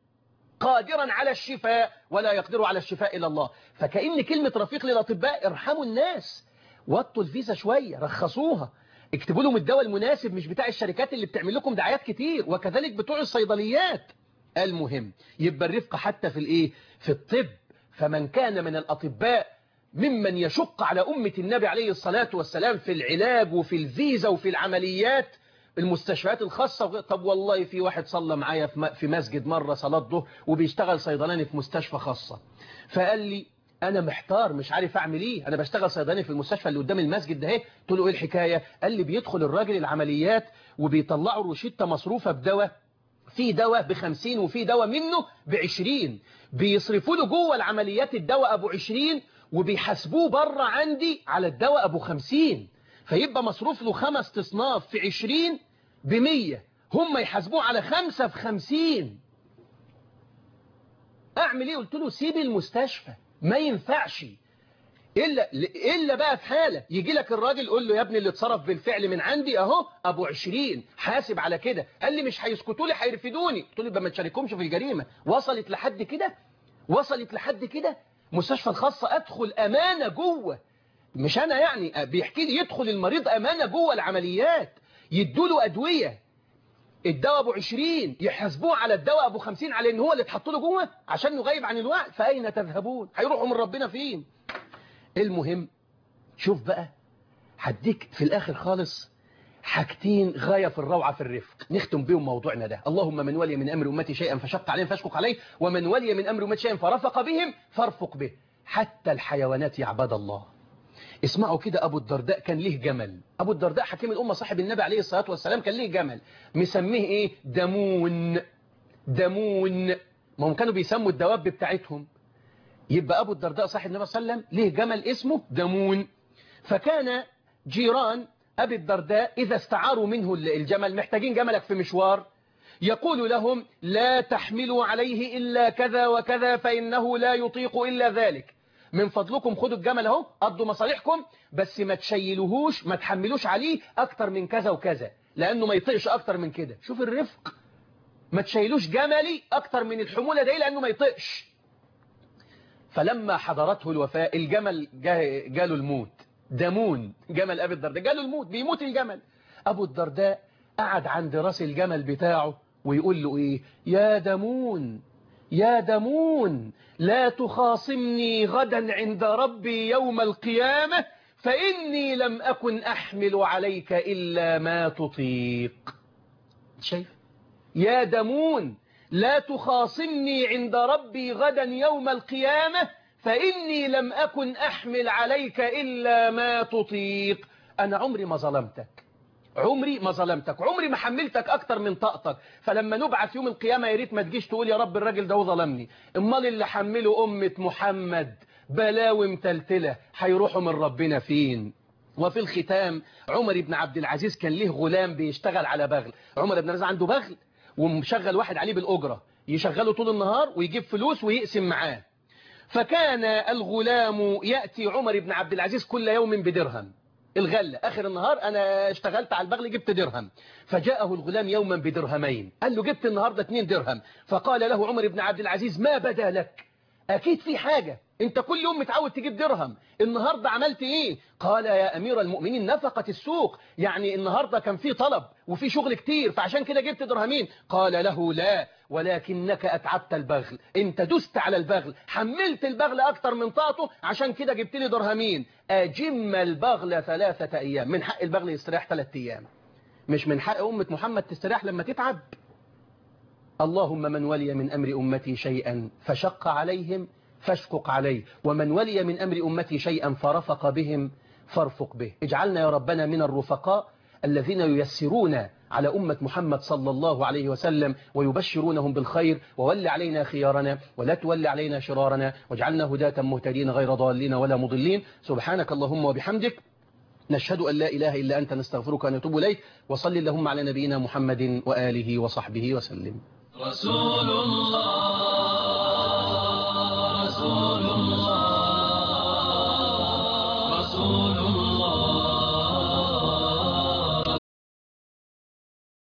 قادرا على الشفاء ولا يقدر على الشفاء إلا الله فكأن كلمة رفيق للأطباء ارحموا الناس وطوا الفيزا شوية رخصوها اكتبوا لهم الدواء المناسب مش بتاع الشركات اللي بتعمل لكم دعايات كتير وكذلك بتوع الصيدليات المهم يبقى الرفق حتى في الايه في الطب فمن كان من الأطباء ممن يشق على أمة النبي عليه الصلاة والسلام في العلاج وفي الفيزا وفي العمليات المستشفيات الخاصة وغير- طب والله في واحد صلى معايا في م- في مسجد مرة صلاة ظهر وبيشتغل صيدلاني في مستشفى خاصة فقال لي انا محتار مش عارف اعمل ايه انا بشتغل صيدلاني في المستشفى اللي قدام المسجد ده اهي قلت له ايه الحكايه قال لي بيدخل الراجل العمليات وبيطلعوا روشته مصروفه بدواء في دواء ب 50 وفي دواء منه ب 20 بيصرفوا له جوه العمليات الدواء ابو 20 وبيحاسبوه بره عندي على الدواء ابو 50 فيبقى مصروف له خمس تصناف في 20 ب 100 هم يحاسبوه على خمسة في 50 اعمل ايه قلت له سيب المستشفى ما ينفعش إلا, إلا بقى في حالة يجي لك الراجل قول له يا ابني اللي اتصرف بالفعل من عندي اهو ابو عشرين حاسب على كده قال لي مش هيسكتوا لي هيرفدوني قلت له يبقى ما تشاركهمش في الجريمة وصلت لحد كده وصلت لحد كده مستشفى الخاصة ادخل امانة جوه مش انا يعني بيحكي لي يدخل المريض امانة جوه العمليات يدوا له ادوية الدواء ابو 20 يحاسبوه على الدواء ابو 50 على ان هو اللي اتحط له جوه عشان نغيب عن الوعي فاين تذهبون هيروحوا من ربنا فين المهم شوف بقى هديك في الاخر خالص حاجتين غاية في الروعة في الرفق نختم بهم موضوعنا ده اللهم من ولي من أمر أمتي شيئا فشق عليهم فاشقق عليه ومن ولي من أمر أمتي شيئا فرفق بهم فارفق به حتى الحيوانات يا عباد الله اسمعوا كده أبو الدرداء كان ليه جمل أبو الدرداء حكيم الأمة صاحب النبي عليه الصلاة والسلام كان ليه جمل مسميه إيه دمون دمون ما هم كانوا بيسموا الدواب بتاعتهم يبقى أبو الدرداء صاحب النبي صلى الله عليه وسلم ليه جمل اسمه دمون فكان جيران أبي الدرداء إذا استعاروا منه الجمل محتاجين جملك في مشوار يقول لهم لا تحملوا عليه إلا كذا وكذا فإنه لا يطيق إلا ذلك من فضلكم خدوا الجمل اهو قضوا مصالحكم بس ما تشيلوهوش ما تحملوش عليه أكتر من كذا وكذا لأنه ما يطيقش أكتر من كده شوف الرفق ما تشيلوش جملي أكتر من الحمولة دي لأنه ما يطيقش فلما حضرته الوفاة الجمل جاله الموت دمون جمل أبي الدرداء جاله الموت بيموت الجمل أبو الدرداء قعد عند راس الجمل بتاعه ويقول له إيه يا دمون يا دمون لا تخاصمني غدا عند ربي يوم القيامة فإني لم أكن أحمل عليك إلا ما تطيق شايف يا دمون لا تخاصمني عند ربي غدا يوم القيامة فإني لم أكن أحمل عليك إلا ما تطيق أنا عمري ما ظلمتك عمري ما ظلمتك عمري ما حملتك أكتر من طاقتك فلما نبعث يوم القيامة يا ريت ما تجيش تقول يا رب الراجل ده ظلمني امال اللي حمله أمة محمد بلاوي متلتلة هيروحوا من ربنا فين وفي الختام عمر بن عبد العزيز كان ليه غلام بيشتغل على بغل عمر بن العزيز عنده بغل ومشغل واحد عليه بالأجرة يشغله طول النهار ويجيب فلوس ويقسم معاه فكان الغلام يأتي عمر بن عبد العزيز كل يوم بدرهم الغلة آخر النهار أنا اشتغلت على البغل جبت درهم فجاءه الغلام يوما بدرهمين قال له جبت النهاردة اتنين درهم فقال له عمر بن عبد العزيز ما بدا لك أكيد في حاجة انت كل يوم متعود تجيب درهم النهاردة عملت ايه قال يا امير المؤمنين نفقت السوق يعني النهاردة كان في طلب وفي شغل كتير فعشان كده جبت درهمين قال له لا ولكنك اتعبت البغل انت دست على البغل حملت البغل اكتر من طاقته عشان كده جبت لي درهمين اجم البغل ثلاثة ايام من حق البغل يستريح ثلاثة ايام مش من حق امة محمد تستريح لما تتعب اللهم من ولي من امر امتي شيئا فشق عليهم فاشقق عليه ومن ولي من أمر أمتي شيئا فرفق بهم فارفق به اجعلنا يا ربنا من الرفقاء الذين ييسرون على أمة محمد صلى الله عليه وسلم ويبشرونهم بالخير وول علينا خيارنا ولا تول علينا شرارنا واجعلنا هداة مهتدين غير ضالين ولا مضلين سبحانك اللهم وبحمدك نشهد أن لا إله إلا أنت نستغفرك ونتوب إليك وصل اللهم على نبينا محمد وآله وصحبه وسلم رسول الله